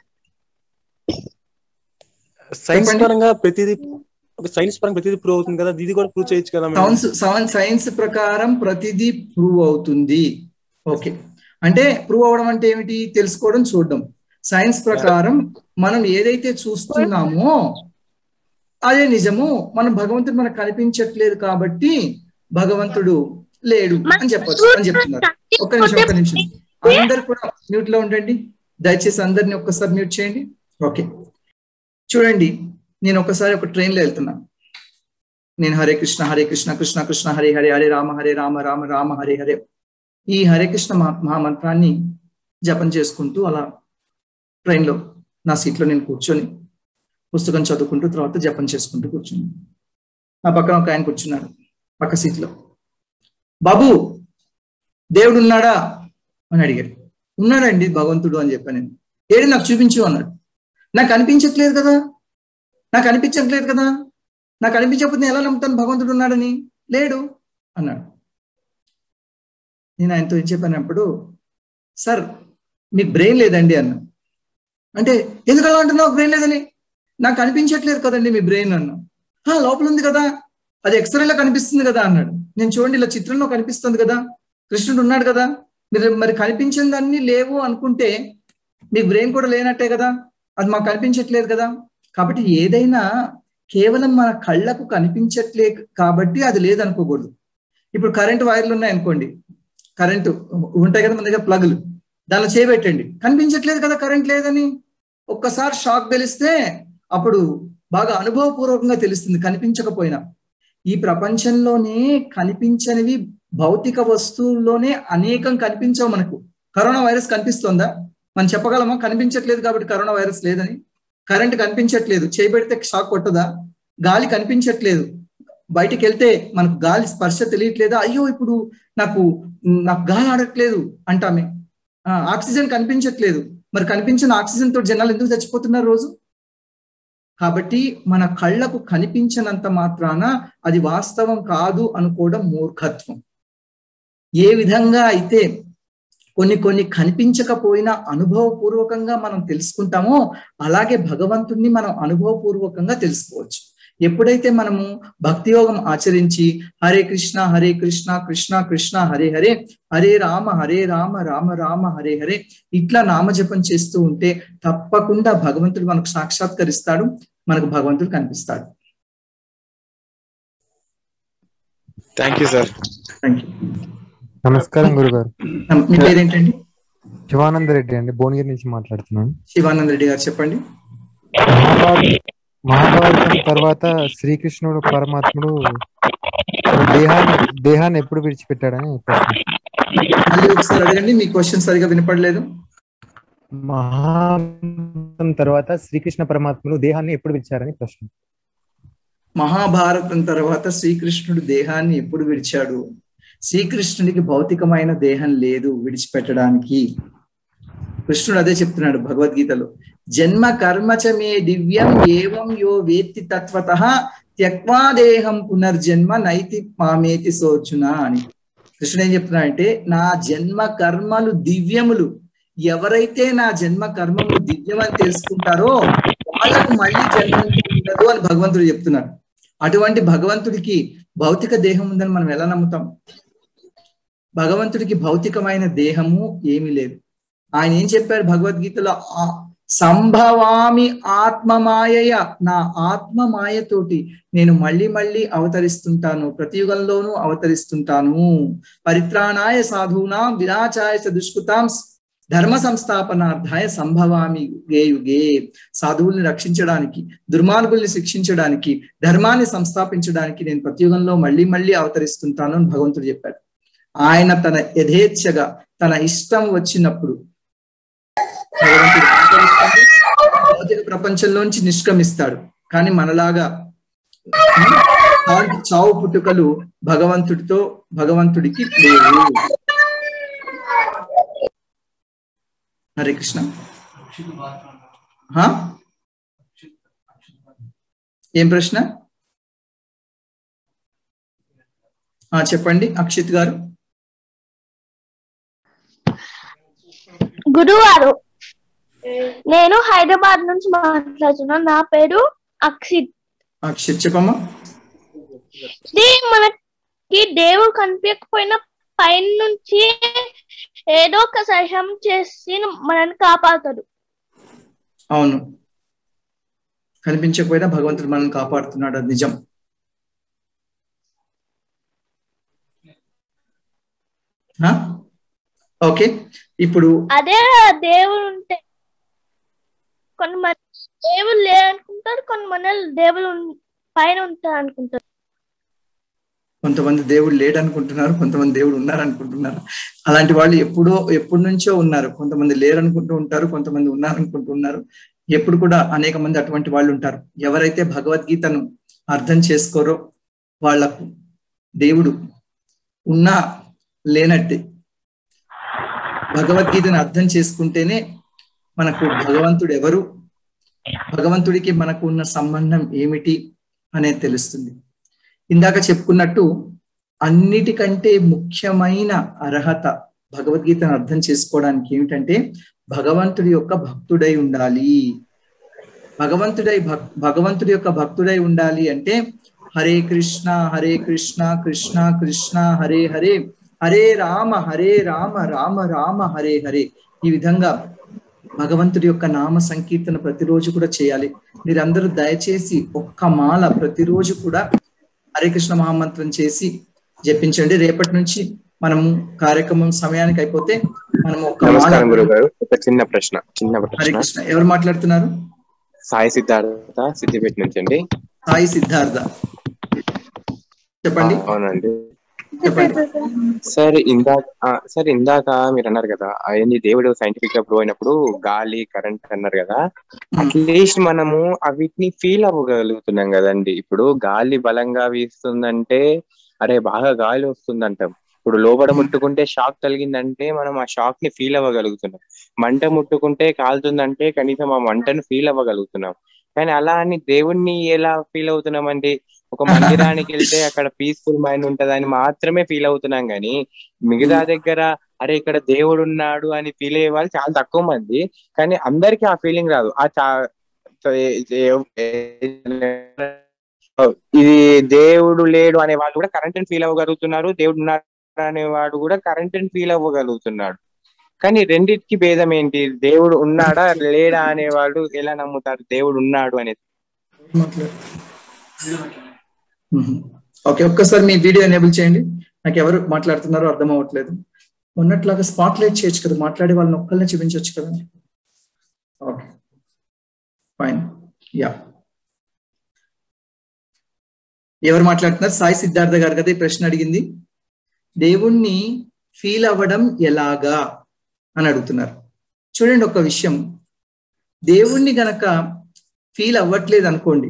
సైన్స్ చెప్పండి. పరంగా ప్రతిదీ ఒక సైన్స్ పరంగా ప్రతిదీ ప్రూవ్ అవుతుంది కదా ఇది కూడా ప్రూవ్ చేయొచ్చు కదా మేడం? సైన్స్ సైన్స్ సైన్స్ ప్రకారం ప్రతిదీ ప్రూవ్ అవుతుంది ఓకే అంటే ప్రూవ్ అవడం అంటే ఏమిటి తెలుసుకోవడం చూడడం సైన్స్ ప్రకారం మనం ఏదైతే చూస్తున్నామో అదే నిజము మనం భగవంతుడు మనకు కనిపించట్లేదు కాబట్టి భగవంతుడు లేడు అని చెప్పొచ్చు అని చెప్తున్నారు ఒక్క నిమిషం ఒక్క నిమిషం అందరు కూడా మ్యూట్ లో ఉండండి దయచేసి అందరిని ఒక్కసారి మ్యూట్ చేయండి ఓకే చూడండి నేను ఒకసారి ఒక ట్రైన్ లో వెళ్తున్నాను నేను హరే కృష్ణ హరే కృష్ణ కృష్ణ కృష్ణ హరే హరే హరే రామ హరే రామ రామ రామ హరే హరే ఈ హరే కృష్ణ మహా- మహామంత్రాన్ని జపం చేసుకుంటూ అలా ట్రైన్లో నా సీట్లో నేను కూర్చొని పుస్తకం చదువుకుంటూ తర్వాత జపం చేసుకుంటూ కూర్చున్నాను నా పక్కన ఒక ఆయన కూర్చున్నాడు పక్క సీట్లో బాబు దేవుడు ఉన్నాడా అని అడిగాడు ఉన్నాడండి భగవంతుడు అని చెప్పాను నేను ఏడు నాకు చూపించు అన్నాడు నాకు అనిపించట్లేదు కదా నాకు అనిపించట్లేదు కదా నాకు అనిపించకపోతే నేను ఎలా నమ్ముతాను భగవంతుడు ఉన్నాడని లేడు అన్నాడు నేను ఆయనతో ఏం చెప్పానప్పుడు సార్ మీకు బ్రెయిన్ లేదండి అన్నా అంటే ఎందుకు అలా అంటున్నావు బ్రెయిన్ లేదని నాకు అనిపించట్లేదు కదండి మీ బ్రెయిన్ అన్నా "ఆ, లోపల ఉంది కదా అది ఎక్స్రేలో కనిపిస్తుంది కదా అన్నాడు నేను చూడండి ఇలా చిత్రంలో కనిపిస్తుంది కదా కృష్ణుడు ఉన్నాడు కదా మీరు మరి కనిపించిన దాన్ని లేవు అనుకుంటే మీ బ్రెయిన్ కూడా లేనట్టే కదా అది మాకు కనిపించట్లేదు కదా కాబట్టి ఏదైనా కేవలం మన కళ్ళకు కనిపించట్లే కాబట్టి అది లేదనుకోకూడదు ఇప్పుడు కరెంట్ వైర్లు ఉన్నాయి అనుకోండి కరెంటు ఉంటాయి కదా మన దగ్గర ప్లగ్లు దానిలో చేయబెట్టండి కనిపించట్లేదు కదా కరెంట్ లేదని ఒక్కసారి షాక్ తెలిస్తే అప్పుడు బాగా అనుభవపూర్వకంగా తెలుస్తుంది కనిపించకపోయినా ఈ ప్రపంచంలోనే కనిపించనివి భౌతిక వస్తువుల్లోనే అనేకం కనిపించవు మనకు కరోనా వైరస్ కనిపిస్తుందా మనం చెప్పగలమా కనిపించట్లేదు కాబట్టి కరోనా వైరస్ లేదని కరెంట్ కనిపించట్లేదు చేయబెడితే షాక్ కొట్టదా గాలి కనిపించట్లేదు బయటికి వెళ్తే మనకు గాలి స్పర్శ తెలియట్లేదా అయ్యో ఇప్పుడు నాకు నాకు గాలి ఆడట్లేదు అంటామే ఆ, ఆక్సిజన్ కనిపించట్లేదు మరి కనిపించిన ఆక్సిజన్ తోటి జనాలు ఎందుకు చచ్చిపోతున్నారు రోజు కాబట్టి మన కళ్ళకు కనిపించినంత మాత్రాన అది వాస్తవం కాదు అనుకోవడం మూర్ఖత్వం ఏ విధంగా అయితే కొన్ని కొన్ని కనిపించకపోయినా అనుభవపూర్వకంగా మనం తెలుసుకుంటామో అలాగే భగవంతుణ్ణి మనం అనుభవపూర్వకంగా తెలుసుకోవచ్చు ఎప్పుడైతే మనము భక్తి యోగం ఆచరించి హరే కృష్ణ హరే కృష్ణ కృష్ణ కృష్ణ హరే హరే హరే రామ హరే రామ రామ రామ హరే హరే ఇట్లా నామజపం చేస్తూ ఉంటే తప్పకుండా భగవంతుడు మనకు సాక్షాత్కరిస్తాడు మనకు భగవంతుడు కనిపిస్తాడు thank you sir thank you నమస్కారం గురుగారు మీ పేరేంటండి శివానంద రెడ్డి అండి భువనగిరి నుంచి మాట్లాడుతున్నాను శివానంద రెడ్డి గారు చెప్పండి మహాభారత మహాభారతం తర్వాత శ్రీకృష్ణుడు పరమాత్ముడు దేహాన్ని దేహాన్ని ఎప్పుడు విడిచిపెట్టాడని ప్రశ్న మళ్ళీ ఒకసారి అడగండి మీ క్వశ్చన్ సరిగా వినపడలేదు మహాభారతం తర్వాత శ్రీకృష్ణ పరమాత్ముడు దేహాన్ని ఎప్పుడు విడిచారని ప్రశ్న మహాభారతం తర్వాత శ్రీకృష్ణుడు దేహాన్ని ఎప్పుడు విడిచాడు శ్రీకృష్ణుడికి భౌతికమైన దేహం లేదు విడిచిపెట్టడానికి కృష్ణుడు అదే చెప్తున్నాడు భగవద్గీతలో జన్మ కర్మచ మే దివ్యం ఏవం యో వేత్తి తత్వత త్యక్వా దేహం పునర్జన్మ నైతి మామేతి సోచున అని కృష్ణుడు ఏం చెప్తున్నాడంటే నా జన్మ కర్మలు దివ్యములు ఎవరైతే నా జన్మ కర్మలు దివ్యమని తెలుసుకుంటారో వాళ్ళకు మళ్ళీ జన్మ ఉండదు అని భగవంతుడు చెప్తున్నాడు అటువంటి భగవంతుడికి భౌతిక దేహం ఉందని మనం ఎలా నమ్ముతాం భగవంతుడికి భౌతికమైన దేహము ఏమీ లేదు ఆయన ఏం చెప్పారు భగవద్గీతలో ఆ సంభవామి ఆత్మమాయయ నా ఆత్మ మాయతోటి నేను మళ్ళీ మళ్ళీ అవతరిస్తుంటాను ప్రతి యుగంలోనూ అవతరిస్తుంటాను పరిత్రాణాయ సాధూనాం వినాచాయ చ దుష్కృతాం ధర్మ సంస్థాపనార్థాయ సంభవామి యుగే యుగే సాధువుల్ని రక్షించడానికి దుర్మార్గుల్ని శిక్షించడానికి ధర్మాన్ని సంస్థాపించడానికి నేను ప్రతి యుగంలో మళ్ళీ మళ్ళీ అవతరిస్తుంటాను అని భగవంతుడు చెప్పాడు ఆయన తన యథేచ్ఛగా తన ఇష్టం వచ్చినప్పుడు భగవంతుడు సంకల్పిస్తాడు, భౌతిక ప్రపంచంలోంచి నిష్క్రమిస్తాడు కానీ మనలాగా చావు- చావు పుట్టుకలు భగవంతుడితో భగవంతుడికి లేవు హరే కృష్ణ హా? ఏం ప్రశ్న ఆ, చెప్పండి అక్షిత్ గారు గురువారు నేను హైదరాబాద్ నుంచి మాట్లాడుతున్నాను నా పేరు అక్షిత్ అక్షిత్ చెప్పమ్మా ఇది మనకి దేవుడు కనిపించకపోయినా పైన నుంచి ఏదో ఒక సహాయం చేసి మనల్ని కాపాడుతాడు అవును కనిపించకపోయినా భగవంతుడు మనల్ని కాపాడుతున్నాడు అది నిజం ఓకే ఇప్పుడు అదే దేవుడు ఉంటే కొంతమంది దేవుడు లేదనుకుంటారు కొంతమంది దేవుడు ఉన్- పైన ఉంటారు అనుకుంటారు కొంతమంది దేవుడు లేడు అనుకుంటున్నారు కొంతమంది దేవుడు ఉన్నారు అనుకుంటున్నారు అలాంటి వాళ్ళు ఎప్పుడో ఎప్పటి నుంచో ఉన్నారు కొంతమంది లేరు అనుకుంటూ ఉంటారు కొంతమంది ఉన్నారు అనుకుంటున్నారు ఎప్పుడు కూడా అనేక మంది అటువంటి వాళ్ళు ఉంటారు ఎవరైతే భగవద్గీతను అర్థం చేసుకోరో వాళ్లకు దేవుడు ఉన్నా లేనట్టే భగవద్గీతను అర్థం చేసుకుంటేనే మనకు భగవంతుడు ఎవరు భగవంతుడికి మనకు ఉన్న సంబంధం ఏమిటి అనేది తెలుస్తుంది ఇందాక చెప్పుకున్నట్టు అన్నిటికంటే ముఖ్యమైన అర్హత భగవద్గీతను అర్థం చేసుకోవడానికి ఏమిటంటే భగవంతుడి యొక్క భక్తుడై ఉండాలి భగవంతుడై భక్ భగవంతుడి యొక్క భక్తుడై ఉండాలి అంటే హరే కృష్ణ హరే కృష్ణ కృష్ణ కృష్ణ హరే హరే హరే రామ హరే రామ రామ రామ హరే హరే ఈ విధంగా భగవంతుడి యొక్క నామ సంకీర్తన ప్రతిరోజు కూడా చేయాలి మీరందరూ దయచేసి ఒక్క మాల ప్రతిరోజు కూడా హరే కృష్ణ మహామంత్రం చేసి జపించండి రేపటి నుంచి మనము కార్యక్రమం సమయానికి అయిపోతే మనం ఒక్క మాల నమస్కారం గురువు గారు ఒక చిన్న ప్రశ్న చిన్న హరే ప్రశ్న కృష్ణ ఎవరు మాట్లాడుతున్నారు సాయి సిద్ధార్థ సిద్దిపేట నుంచి అండి సాయి సిద్ధార్థ చెప్పండి అవునండి సార్ ఇందాక ఆ, సార్ ఇందాక మీరు అన్నారు కదా అయ్యింది దేవుడు సైంటిఫిక్ గా ప్రూవ్ అయినప్పుడు గాలి కరెంట్ అన్నారు కదా అట్లీస్ట్ మనము అవిటిని ఫీల్ అవ్వగలుగుతున్నాం కదండి ఇప్పుడు గాలి బలంగా వీస్తుందంటే అరే బాగా గాలి వస్తుందంటాం ఇప్పుడు లోపల ముట్టుకుంటే షాక్ తగిలిందంటే మనం ఆ షాక్ ని ఫీల్ అవ్వగలుగుతున్నాం మంట ముట్టుకుంటే కాలుతుందంటే కనీసం ఆ మంటను ఫీల్ అవ్వగలుగుతున్నాం కానీ అలా అని దేవుణ్ణి ఎలా ఫీల్ అవుతున్నామండి ఒక మందిరానికి వెళ్తే అక్కడ పీస్ఫుల్ మైండ్ ఉంటదని మాత్రమే ఫీల్ అవుతున్నాం కానీ మిగతా దగ్గర అరే ఇక్కడ దేవుడు ఉన్నాడు అని ఫీల్ అయ్యే వాళ్ళు చాలా తక్కువ మంది కానీ అందరికీ ఆ ఫీలింగ్ రాదు ఆ చా- ఇది దేవుడు లేడు అనే వాళ్ళు కూడా కరెంట్ ఫీల్ అవ్వగలుగుతున్నారు దేవుడు ఉన్నాడు అనేవాడు కూడా కరెంట్ ఫీల్ అవ్వగలుగుతున్నాడు కానీ రెండింటికి భేదం ఏంటి దేవుడు ఉన్నాడా లేడా అనేవాడు ఎలా నమ్ముతారు దేవుడు ఉన్నాడు అనేది ఓకే ఒక్కసారి మీ వీడియో ఎనేబుల్ చేయండి నాకు ఎవరు మాట్లాడుతున్నారో అర్థం అవ్వట్లేదు ఉన్నట్లాగా స్పాట్ లైట్ చేయొచ్చు కదా మాట్లాడే వాళ్ళని ఒక్కళ్ళని చూపించవచ్చు కదా ఓకే ఫైన్ యా ఎవరు మాట్లాడుతున్నారు సాయి సిద్ధార్థ గారు కదా ఈ ప్రశ్న అడిగింది దేవుణ్ణి ఫీల్ అవ్వడం ఎలాగా అని అడుగుతున్నారు చూడండి ఒక విషయం దేవుణ్ణి గనక ఫీల్ అవ్వట్లేదు అనుకోండి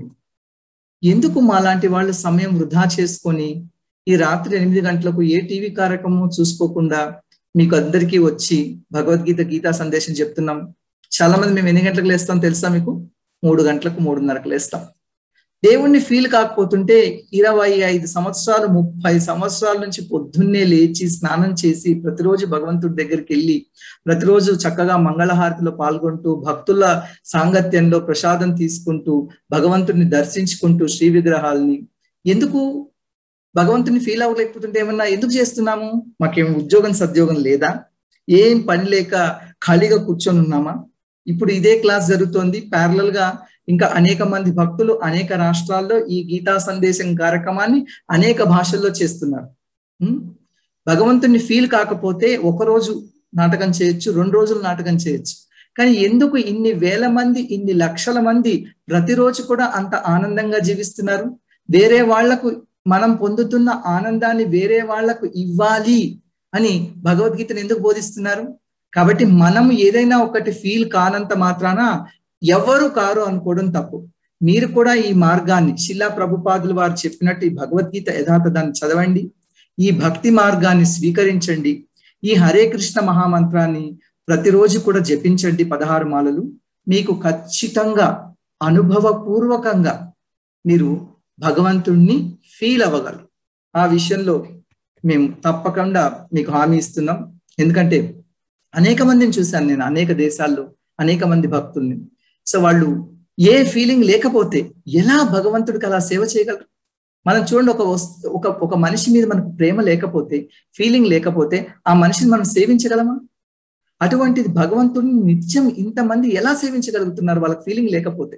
ఎందుకు మాలాంటి వాళ్ళు సమయం వృధా చేసుకొని ఈ రాత్రి ఎనిమిది గంటలకు ఏ టీవీ కార్యక్రమం చూసుకోకుండా మీకు అందరికీ వచ్చి భగవద్గీత గీతా సందేశం చెప్తున్నాం చాలా మంది మేము ఎన్ని గంటలకు లేస్తాం తెలుసా మీకు మూడు గంటలకు మూడున్నరకు లేస్తాం దేవుణ్ణి ఫీల్ కాకపోతుంటే ఇరవై ఐదు సంవత్సరాలు ముప్పై సంవత్సరాల నుంచి పొద్దున్నే లేచి స్నానం చేసి ప్రతిరోజు భగవంతుడి దగ్గరికి వెళ్ళి ప్రతిరోజు చక్కగా మంగళహారతిలో పాల్గొంటూ భక్తుల సాంగత్యంలో ప్రసాదం తీసుకుంటూ భగవంతుడిని దర్శించుకుంటూ శ్రీ విగ్రహాలని ఎందుకు భగవంతుని ఫీల్ అవ్వలేకపోతుంటే ఏమన్నా ఎందుకు చేస్తున్నాము మాకేం ఉద్యోగం సద్యోగం లేదా ఏం పని లేక ఖాళీగా కూర్చొని ఉన్నామా ఇప్పుడు ఇదే క్లాస్ జరుగుతోంది ప్యారలల్ గా ఇంకా అనేక మంది భక్తులు అనేక రాష్ట్రాల్లో ఈ గీతా సందేశం కార్యక్రమాన్ని అనేక భాషల్లో చేస్తున్నారు ఉం? భగవంతుని ఫీల్ కాకపోతే ఒక రోజు నాటకం చేయొచ్చు రెండు రోజులు నాటకం చేయొచ్చు కానీ ఎందుకు ఇన్ని వేల మంది ఇన్ని లక్షల మంది ప్రతిరోజు కూడా అంత ఆనందంగా జీవిస్తున్నారు వేరే వాళ్లకు మనం పొందుతున్న ఆనందాన్ని వేరే వాళ్లకు ఇవ్వాలి అని భగవద్గీతను ఎందుకు బోధిస్తున్నారు కాబట్టి మనం ఏదైనా ఒకటి ఫీల్ కానంత మాత్రాన ఎవరు కారు అనుకోవడం తప్పు మీరు కూడా ఈ మార్గాన్ని శిలా ప్రభుపాదులు వారు చెప్పినట్టు ఈ భగవద్గీత యథాతథాన్ని చదవండి ఈ భక్తి మార్గాన్ని స్వీకరించండి ఈ హరే కృష్ణ మహామంత్రాన్ని ప్రతిరోజు కూడా జపించండి పదహారు మాలలు మీకు ఖచ్చితంగా అనుభవపూర్వకంగా మీరు భగవంతుణ్ణి ఫీల్ అవ్వగలరు ఆ విషయంలో మేము తప్పకుండా మీకు హామీ ఇస్తున్నాం ఎందుకంటే అనేక మందిని చూశాను నేను అనేక దేశాల్లో అనేక మంది భక్తుల్ని సో వాళ్ళు ఏ ఫీలింగ్ లేకపోతే ఎలా భగవంతుడికి అలా సేవ చేయగలరు మనం చూడండి ఒక వస్తు ఒక ఒక మనిషి మీద మనకు ప్రేమ లేకపోతే ఫీలింగ్ లేకపోతే ఆ మనిషిని మనం సేవించగలమా అటువంటిది భగవంతుడిని నిత్యం ఇంతమంది ఎలా సేవించగలుగుతున్నారు వాళ్ళకి ఫీలింగ్ లేకపోతే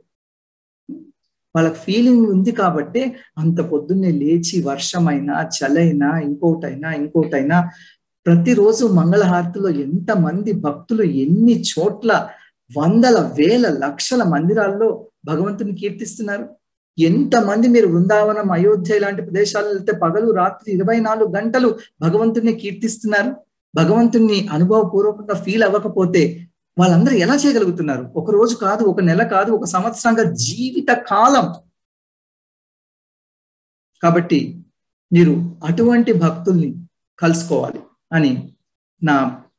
వాళ్ళకి ఫీలింగ్ ఉంది కాబట్టి అంత పొద్దున్నే లేచి వర్షమైనా చలైనా ఇంకోటైనా ఇంకోటైనా ప్రతిరోజు మంగళహారతిలో ఎంత మంది భక్తులు ఎన్ని చోట్ల వందల వేల లక్షల మందిరాల్లో భగవంతుని కీర్తిస్తున్నారు ఎంతమంది మీరు బృందావనం అయోధ్య ఇలాంటి ప్రదేశాలు వెళ్తే పగలు రాత్రి ఇరవై నాలుగు గంటలు భగవంతుని కీర్తిస్తున్నారు భగవంతుని అనుభవపూర్వకంగా ఫీల్ అవ్వకపోతే వాళ్ళందరూ ఎలా చేయగలుగుతున్నారు ఒక రోజు కాదు ఒక నెల కాదు ఒక సంవత్సరంగా జీవిత కాలం కాబట్టి మీరు అటువంటి భక్తుల్ని కలుసుకోవాలి అని నా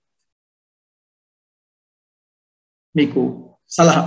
మీకు సలహా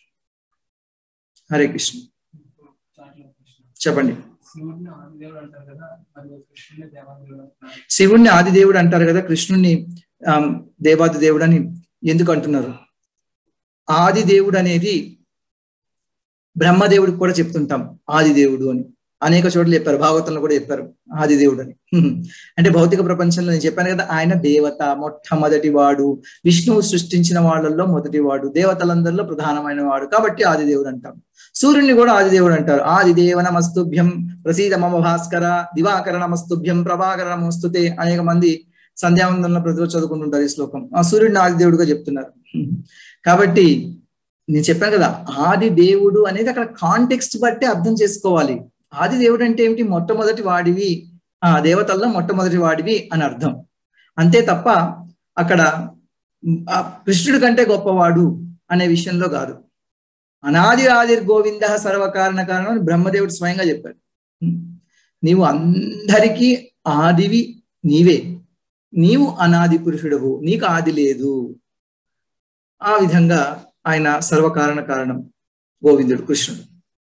హరే కృష్ణ చెప్పండి శివుడిని ఆదిదేవుడు అంటారు కదా మరి కృష్ణుని దేవాదేవుడు అంటారు శివుణ్ణి ఆదిదేవుడు అంటారు కదా కృష్ణుణ్ణి ఆమ్, దేవాది దేవుడు అని ఎందుకు అంటున్నారు ఆది దేవుడు అనేది బ్రహ్మదేవుడికి కూడా చెప్తుంటాం ఆది దేవుడు అని అనేక చోట్ల చెప్పారు భాగవతంలో కూడా చెప్పారు ఆది దేవుడు అని హ్మ్. అంటే భౌతిక ప్రపంచంలో నేను చెప్పాను కదా ఆయన దేవత మొట్టమొదటి వాడు విష్ణువు సృష్టించిన వాళ్ళల్లో మొదటి వాడు దేవతలందరిలో ప్రధానమైన వాడు కాబట్టి ఆది దేవుడు అంటాం సూర్యుని కూడా ఆది దేవుడు అంటారు ఆది దేవ నమస్తుభ్యం ప్రసీద మమ భాస్కర దివాకర నమస్తుభ్యం ప్రభాకర నమస్తుతే అనేక మంది సంధ్యావందనలో ప్రతిరోజు చదువుకుంటుంటారు ఈ శ్లోకం ఆ సూర్యుడిని ఆది దేవుడుగా చెప్తున్నారు కాబట్టి నేను చెప్పాను కదా ఆది దేవుడు అనేది అక్కడ కాంటెక్స్ట్ బట్టి అర్థం చేసుకోవాలి ఆది దేవుడు అంటే ఏమిటి మొట్టమొదటి వాడివి ఆ దేవతల్లో మొట్టమొదటి వాడివి అని అర్థం అంతే తప్ప అక్కడ ఆ కృష్ణుడి కంటే గొప్పవాడు అనే విషయంలో కాదు అనాది ఆదిర్ గోవింద సర్వకారణ కారణం అని బ్రహ్మదేవుడు స్వయంగా చెప్పాడు నీవు అందరికీ ఆదివి నీవే నీవు అనాది పురుషుడవు నీకు ఆది లేదు ఆ విధంగా ఆయన సర్వకారణ కారణం గోవిందుడు కృష్ణుడు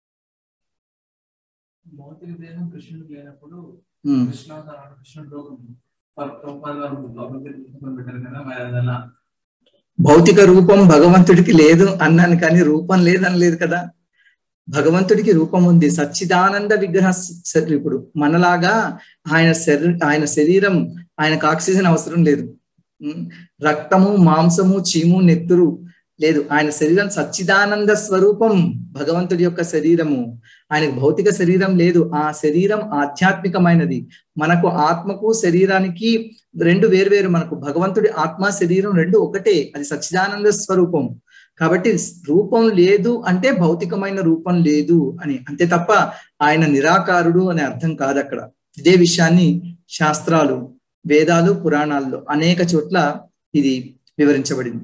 భౌతిక దేహం కృష్ణుడికి లేనప్పుడు Hmm. కృష్ణావతారం కృష్ణుడు లోకం ప్రభుపాద వారు లోపలికి తీసుకొని పెట్టారు కదా మరి అది ఎలా భౌతిక రూపం భగవంతుడికి లేదు అన్నాను కానీ రూపం లేదని లేదు కదా భగవంతుడికి రూపం ఉంది సచ్చిదానంద విగ్రహ ఇప్పుడు మనలాగా ఆయన శరీర ఆయన శరీరం ఆయనకు ఆక్సిజన్ అవసరం లేదు ఉమ్, రక్తము మాంసము చీము నెత్తురు లేదు ఆయన శరీరం సచ్చిదానంద స్వరూపం భగవంతుడి యొక్క శరీరము ఆయనకు భౌతిక శరీరం లేదు ఆ శరీరం ఆధ్యాత్మికమైనది మనకు ఆత్మకు శరీరానికి రెండు వేరువేరు మనకు భగవంతుడి ఆత్మ శరీరం రెండు ఒకటే అది సచ్చిదానంద స్వరూపం కాబట్టి రూపం లేదు అంటే భౌతికమైన రూపం లేదు అని అంతే తప్ప ఆయన నిరాకారుడు అనే అర్థం కాదు అక్కడ ఇదే విషయాన్ని శాస్త్రాలు వేదాలు పురాణాల్లో అనేక చోట్ల ఇది వివరించబడింది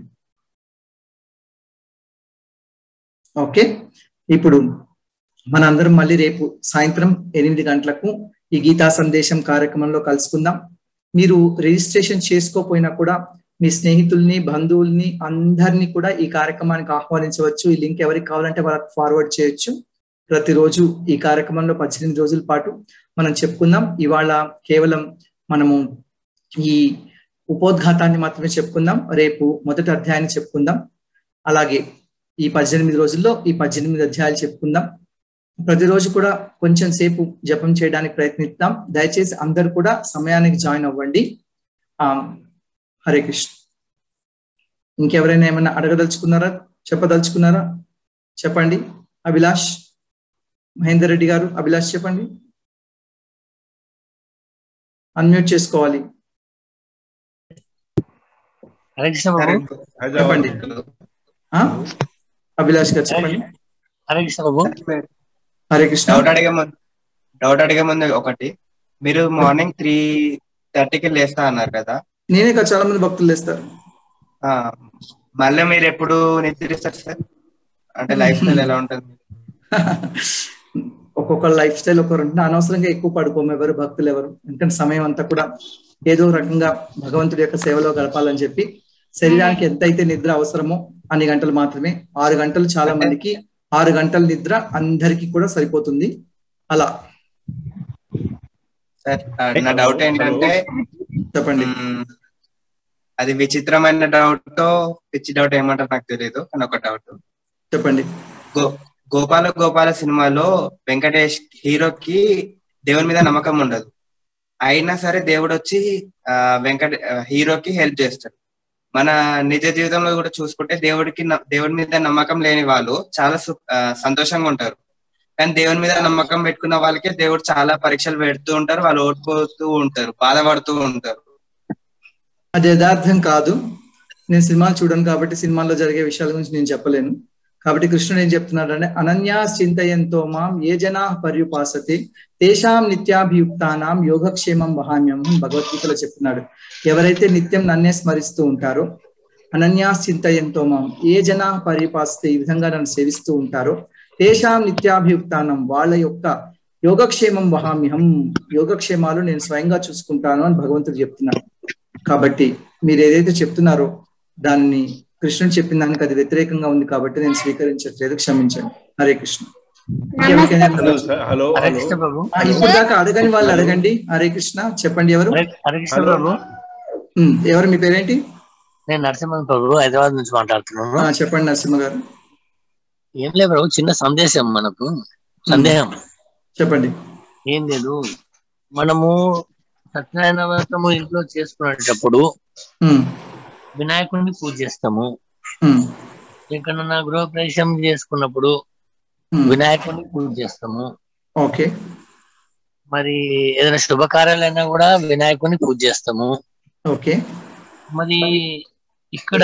ఓకే ఇప్పుడు మనందరం మళ్ళీ రేపు సాయంత్రం ఎనిమిది గంటలకు ఈ గీతా సందేశం కార్యక్రమంలో కలుసుకుందాం మీరు రిజిస్ట్రేషన్ చేసుకోపోయినా కూడా మీ స్నేహితుల్ని బంధువుల్ని అందరినీ కూడా ఈ కార్యక్రమానికి ఆహ్వానించవచ్చు ఈ లింక్ ఎవరికి కావాలంటే వాళ్ళకి ఫార్వర్డ్ చేయొచ్చు ప్రతిరోజు ఈ కార్యక్రమంలో పద్దెనిమిది రోజుల పాటు మనం చెప్పుకుందాం ఇవాళ కేవలం మనము ఈ ఉపోద్ఘాతాన్ని మాత్రమే చెప్పుకుందాం రేపు మొదటి అధ్యాయాన్ని చెప్పుకుందాం అలాగే ఈ పద్దెనిమిది రోజుల్లో ఈ పద్దెనిమిది అధ్యాయాలు చెప్పుకుందాం ప్రతిరోజు కూడా కొంచెం సేపు జపం చేయడానికి ప్రయత్నిద్దాం దయచేసి అందరు కూడా సమయానికి జాయిన్ అవ్వండి ఆ హరే కృష్ణ ఇంకెవరైనా ఏమైనా అడగదలుచుకున్నారా చెప్పదలుచుకున్నారా చెప్పండి అభిలాష్ మహేందర్ రెడ్డి గారు అభిలాష్ చెప్పండి అన్మ్యూట్ చేసుకోవాలి హరే కృష్ణ బాబు చెప్పండి ఆ? అభిలాష్ గారు చెప్పండి హరే కృష్ణ బాబు హరే కృష్ణ డౌట్ అడిగే ముందు డౌట్ అడిగే ముందు ఒకటి మీరు మార్నింగ్ త్రీ థర్టీకి లేస్తా అన్నారు కదా నేనే కదా చాలా మంది భక్తులు లేస్తారు ఆ, మళ్ళీ మీరు ఎప్పుడు నిద్రిస్తారు సార్ అంటే లైఫ్ స్టైల్ ఎలా ఉంటుంది ఒక్కొక్క లైఫ్ స్టైల్ ఒకరు ఉంటుంది అనవసరంగా ఎక్కువ పడుకోము ఎవరు భక్తులు ఎవరు ఎందుకంటే సమయం అంతా కూడా ఏదో రకంగా భగవంతుడి యొక్క సేవలో గడపాలని చెప్పి శరీరానికి ఎంతైతే నిద్ర అవసరమో అన్ని గంటలు మాత్రమే ఆరు గంటలు చాలా మందికి ఆరు గంటల నిద్ర అందరికీ కూడా సరిపోతుంది అలా సార్ ఆ, నా డౌట్ ఏంటంటే చెప్పండి మ్మ్, అది విచిత్రమైన డౌట్ పిచ్చి డౌట్ ఏమంటారు నాకు తెలియదు కానీ ఒక డౌట్ చెప్పండి గో గోపాల గోపాల సినిమాలో వెంకటేష్ హీరోకి దేవుని మీద నమ్మకం ఉండదు అయినా సరే దేవుడు వచ్చి ఆ, వెంకట ఆ, హీరోకి హెల్ప్ చేస్తాడు మన నిజ జీవితంలో కూడా చూసుకుంటే దేవుడికి న- దేవుడి మీద నమ్మకం లేని వాళ్ళు చాలా సు- ఆ, సంతోషంగా ఉంటారు కానీ దేవుని మీద నమ్మకం పెట్టుకున్న వాళ్ళకే దేవుడు చాలా పరీక్షలు పెడుతూ ఉంటారు వాళ్ళు ఓడిపోతూ ఉంటారు బాధపడుతూ ఉంటారు అది యథార్థం కాదు నేను సినిమాలు చూడను కాబట్టి సినిమాల్లో జరిగే విషయాల గురించి నేను చెప్పలేను కాబట్టి కృష్ణుడు ఏం చెప్తున్నాడంటే అనన్యా చింతయంతో మాం ఏ జనా పర్యుపాసతే తేషాం నిత్యాభియుక్తానాం యోగక్షేమం వహామ్యం అని భగవద్గీతలో చెప్తున్నాడు ఎవరైతే నిత్యం నన్నే స్మరిస్తూ ఉంటారో అనన్యా చింతయంతో మాం ఏ జనా పర్యుపాసతే ఈ విధంగా నన్ను సేవిస్తూ ఉంటారో తేషాం నిత్యాభియుక్తానం వాళ్ళ యొక్క యోగక్షేమం వహామ్యహం యోగక్షేమాలు నేను స్వయంగా చూసుకుంటాను అని భగవంతుడు చెప్తున్నాడు కాబట్టి మీరు ఏదైతే చెప్తున్నారో దాన్ని కృష్ణుడు చెప్పిన దానికి అది వ్యతిరేకంగా ఉంది కాబట్టి నేను స్వీకరించట్లేదు క్షమించండి హరే కృష్ణ ఇంకెవరికైనా hello sir hello Hare hello Krishna ప్రభు ఆ, ఇప్పుడు దాకా అడగని వాళ్ళు అడగండి హరే కృష్ణ చెప్పండి ఎవరు హరే హరే కృష్ణ హలో. ప్రభు ఉమ్, ఎవరు మీ పేరేంటి నేను నరసింహన్ ప్రభు హైదరాబాద్ నుంచి మాట్లాడుతున్నాను ఆ, చెప్పండి నరసింహ గారు ఏం లేదు ప్రభు చిన్న సందేశం మనకు సందేహం చెప్పండి ఏం లేదు మనము సత్యనారాయణ వ్రతము ఇంట్లో చేసుకునేటప్పుడు ఉమ్, వినాయకుడిని పూజ చేస్తాము ఉమ్, ఎక్కడన్నా గృహప్రవేశం చేసుకున్నప్పుడు ఉమ్. వినాయకుడిని పూజ చేస్తాము ఓకే మరి ఏదైనా శుభకార్యాలైనా కూడా వినాయకుడిని పూజ చేస్తాము ఓకే మరి ఇక్కడ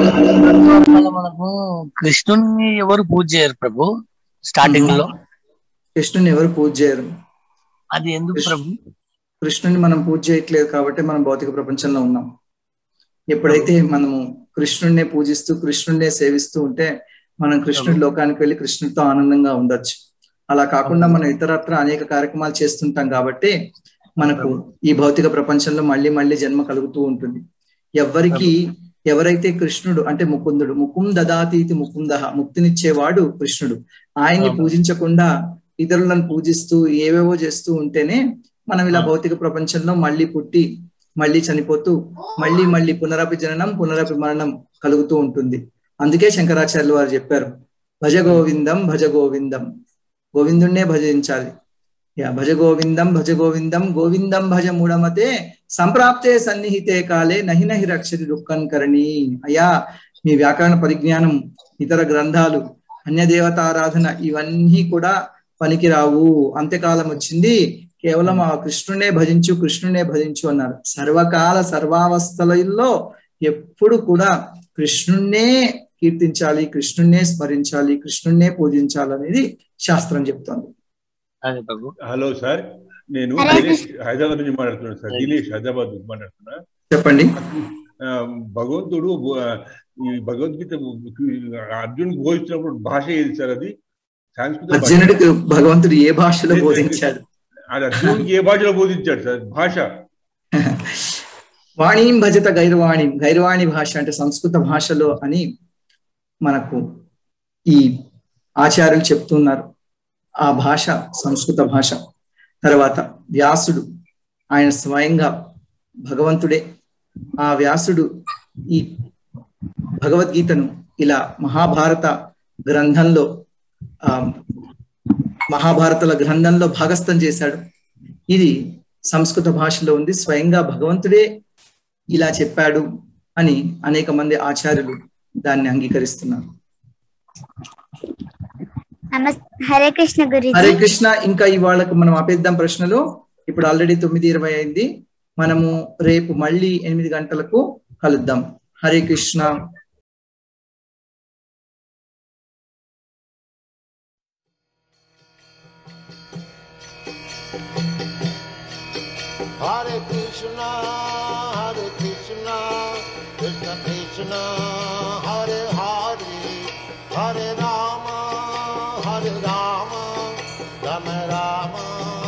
మనకు కృష్ణుని ఎవరు పూజ చేయరు ప్రభు స్టార్టింగ్ లో కృష్ణుని ఎవరు పూజ చేయరు అది ఎందుకు ప్రభు కృష్ణుని మనం పూజ చేయట్లేదు కాబట్టి మనం భౌతిక ప్రపంచంలో ఉన్నాం ఎప్పుడైతే మనము కృష్ణుడినే పూజిస్తూ కృష్ణుడినే సేవిస్తూ ఉంటే మనం కృష్ణుడి లోకానికి వెళ్ళి కృష్ణుడితో ఆనందంగా ఉండొచ్చు అలా కాకుండా మనం ఇతరత్ర అనేక కార్యక్రమాలు చేస్తుంటాం కాబట్టి మనకు ఈ భౌతిక ప్రపంచంలో మళ్ళీ మళ్ళీ జన్మ కలుగుతూ ఉంటుంది ఎవరికి ఎవరైతే కృష్ణుడు అంటే ముకుందుడు ముకుం దదాతీతి ముకుంద ముక్తినిచ్చేవాడు కృష్ణుడు ఆయన్ని పూజించకుండా ఇతరులను పూజిస్తూ ఏవేవో చేస్తూ ఉంటేనే మనం ఇలా భౌతిక ప్రపంచంలో మళ్ళీ పుట్టి మళ్ళీ చనిపోతూ మళ్ళీ మళ్ళీ పునరపి జననం పునరపి మరణం కలుగుతూ ఉంటుంది అందుకే శంకరాచార్యులు వారు చెప్పారు భజ గోవిందం భజ గోవిందం గోవిందుణ్ణే భజించాలి యా భజ గోవిందం భజ గోవిందం గోవిందం భజ మూఢమతే సంప్రాప్తే సన్నిహితే కాలే నహి నహి రక్షతి దుఃఖం కరణి అయ్యా మీ వ్యాకరణ పరిజ్ఞానం ఇతర గ్రంథాలు అన్య దేవతారాధన ఇవన్నీ కూడా పనికిరావు అంత్యకాలం వచ్చింది కేవలం ఆ కృష్ణునే భజించు కృష్ణునే భజించు అన్నారు సర్వకాల సర్వావస్థలలో ఎప్పుడు కూడా కృష్ణుణ్ణే కీర్తించాలి కృష్ణుణ్ణే స్మరించాలి కృష్ణుణ్ణే పూజించాలి అనేది శాస్త్రం చెప్తోంది అదే ప్రభు హలో సార్ నేను హరే దినేష్ హైదరాబాద్ నుంచి మాట్లాడుతున్నాను సార్ దినేష్ హైదరాబాద్ నుంచి మాట్లాడుతున్నా చెప్పండి ఆ, భగవంతుడు ఆ, ఈ భగవద్గీత అర్జున్ బోధించినప్పుడు భాష ఏది సార్ అది సంస్కృత భాష అర్జునుడికి భగవంతుడు ఏ భాషలో బోధించాడు అది అర్జునుడికి ఏ భాషలో బోధించాడు సార్ భాష వాణీం భజత గైర్వాణి గైర్వాణి భాష అంటే సంస్కృత భాషలో అని మనకు ఈ ఆచార్యులు చెప్తున్నారు ఆ భాష సంస్కృత భాష తర్వాత వ్యాసుడు ఆయన స్వయంగా భగవంతుడే ఆ వ్యాసుడు ఈ భగవద్గీతను ఇలా మహాభారత గ్రంథంలో ఆ మహాభారతల గ్రంథంలో భాగస్థం చేశాడు ఇది సంస్కృత భాషలో ఉంది స్వయంగా భగవంతుడే ఇలా చెప్పాడు అని అనేక మంది ఆచార్యులు దాన్ని అంగీకరిస్తున్నారు నమస్తే హరే కృష్ణ హరే గురుజీ కృష్ణ ఇంకా ఇవాళకు మనం ఆపేద్దాం ప్రశ్నలు ఇప్పుడు ఆల్రెడీ తొమ్మిది ఇరవై అయింది మనము రేపు మళ్ళీ ఎనిమిది గంటలకు కలుద్దాం Hare Krishna Hare Krishna, Hare Krishna, Krishna Krishna, Hare Hare, Hare Rama, Hare Rama, Rama Rama,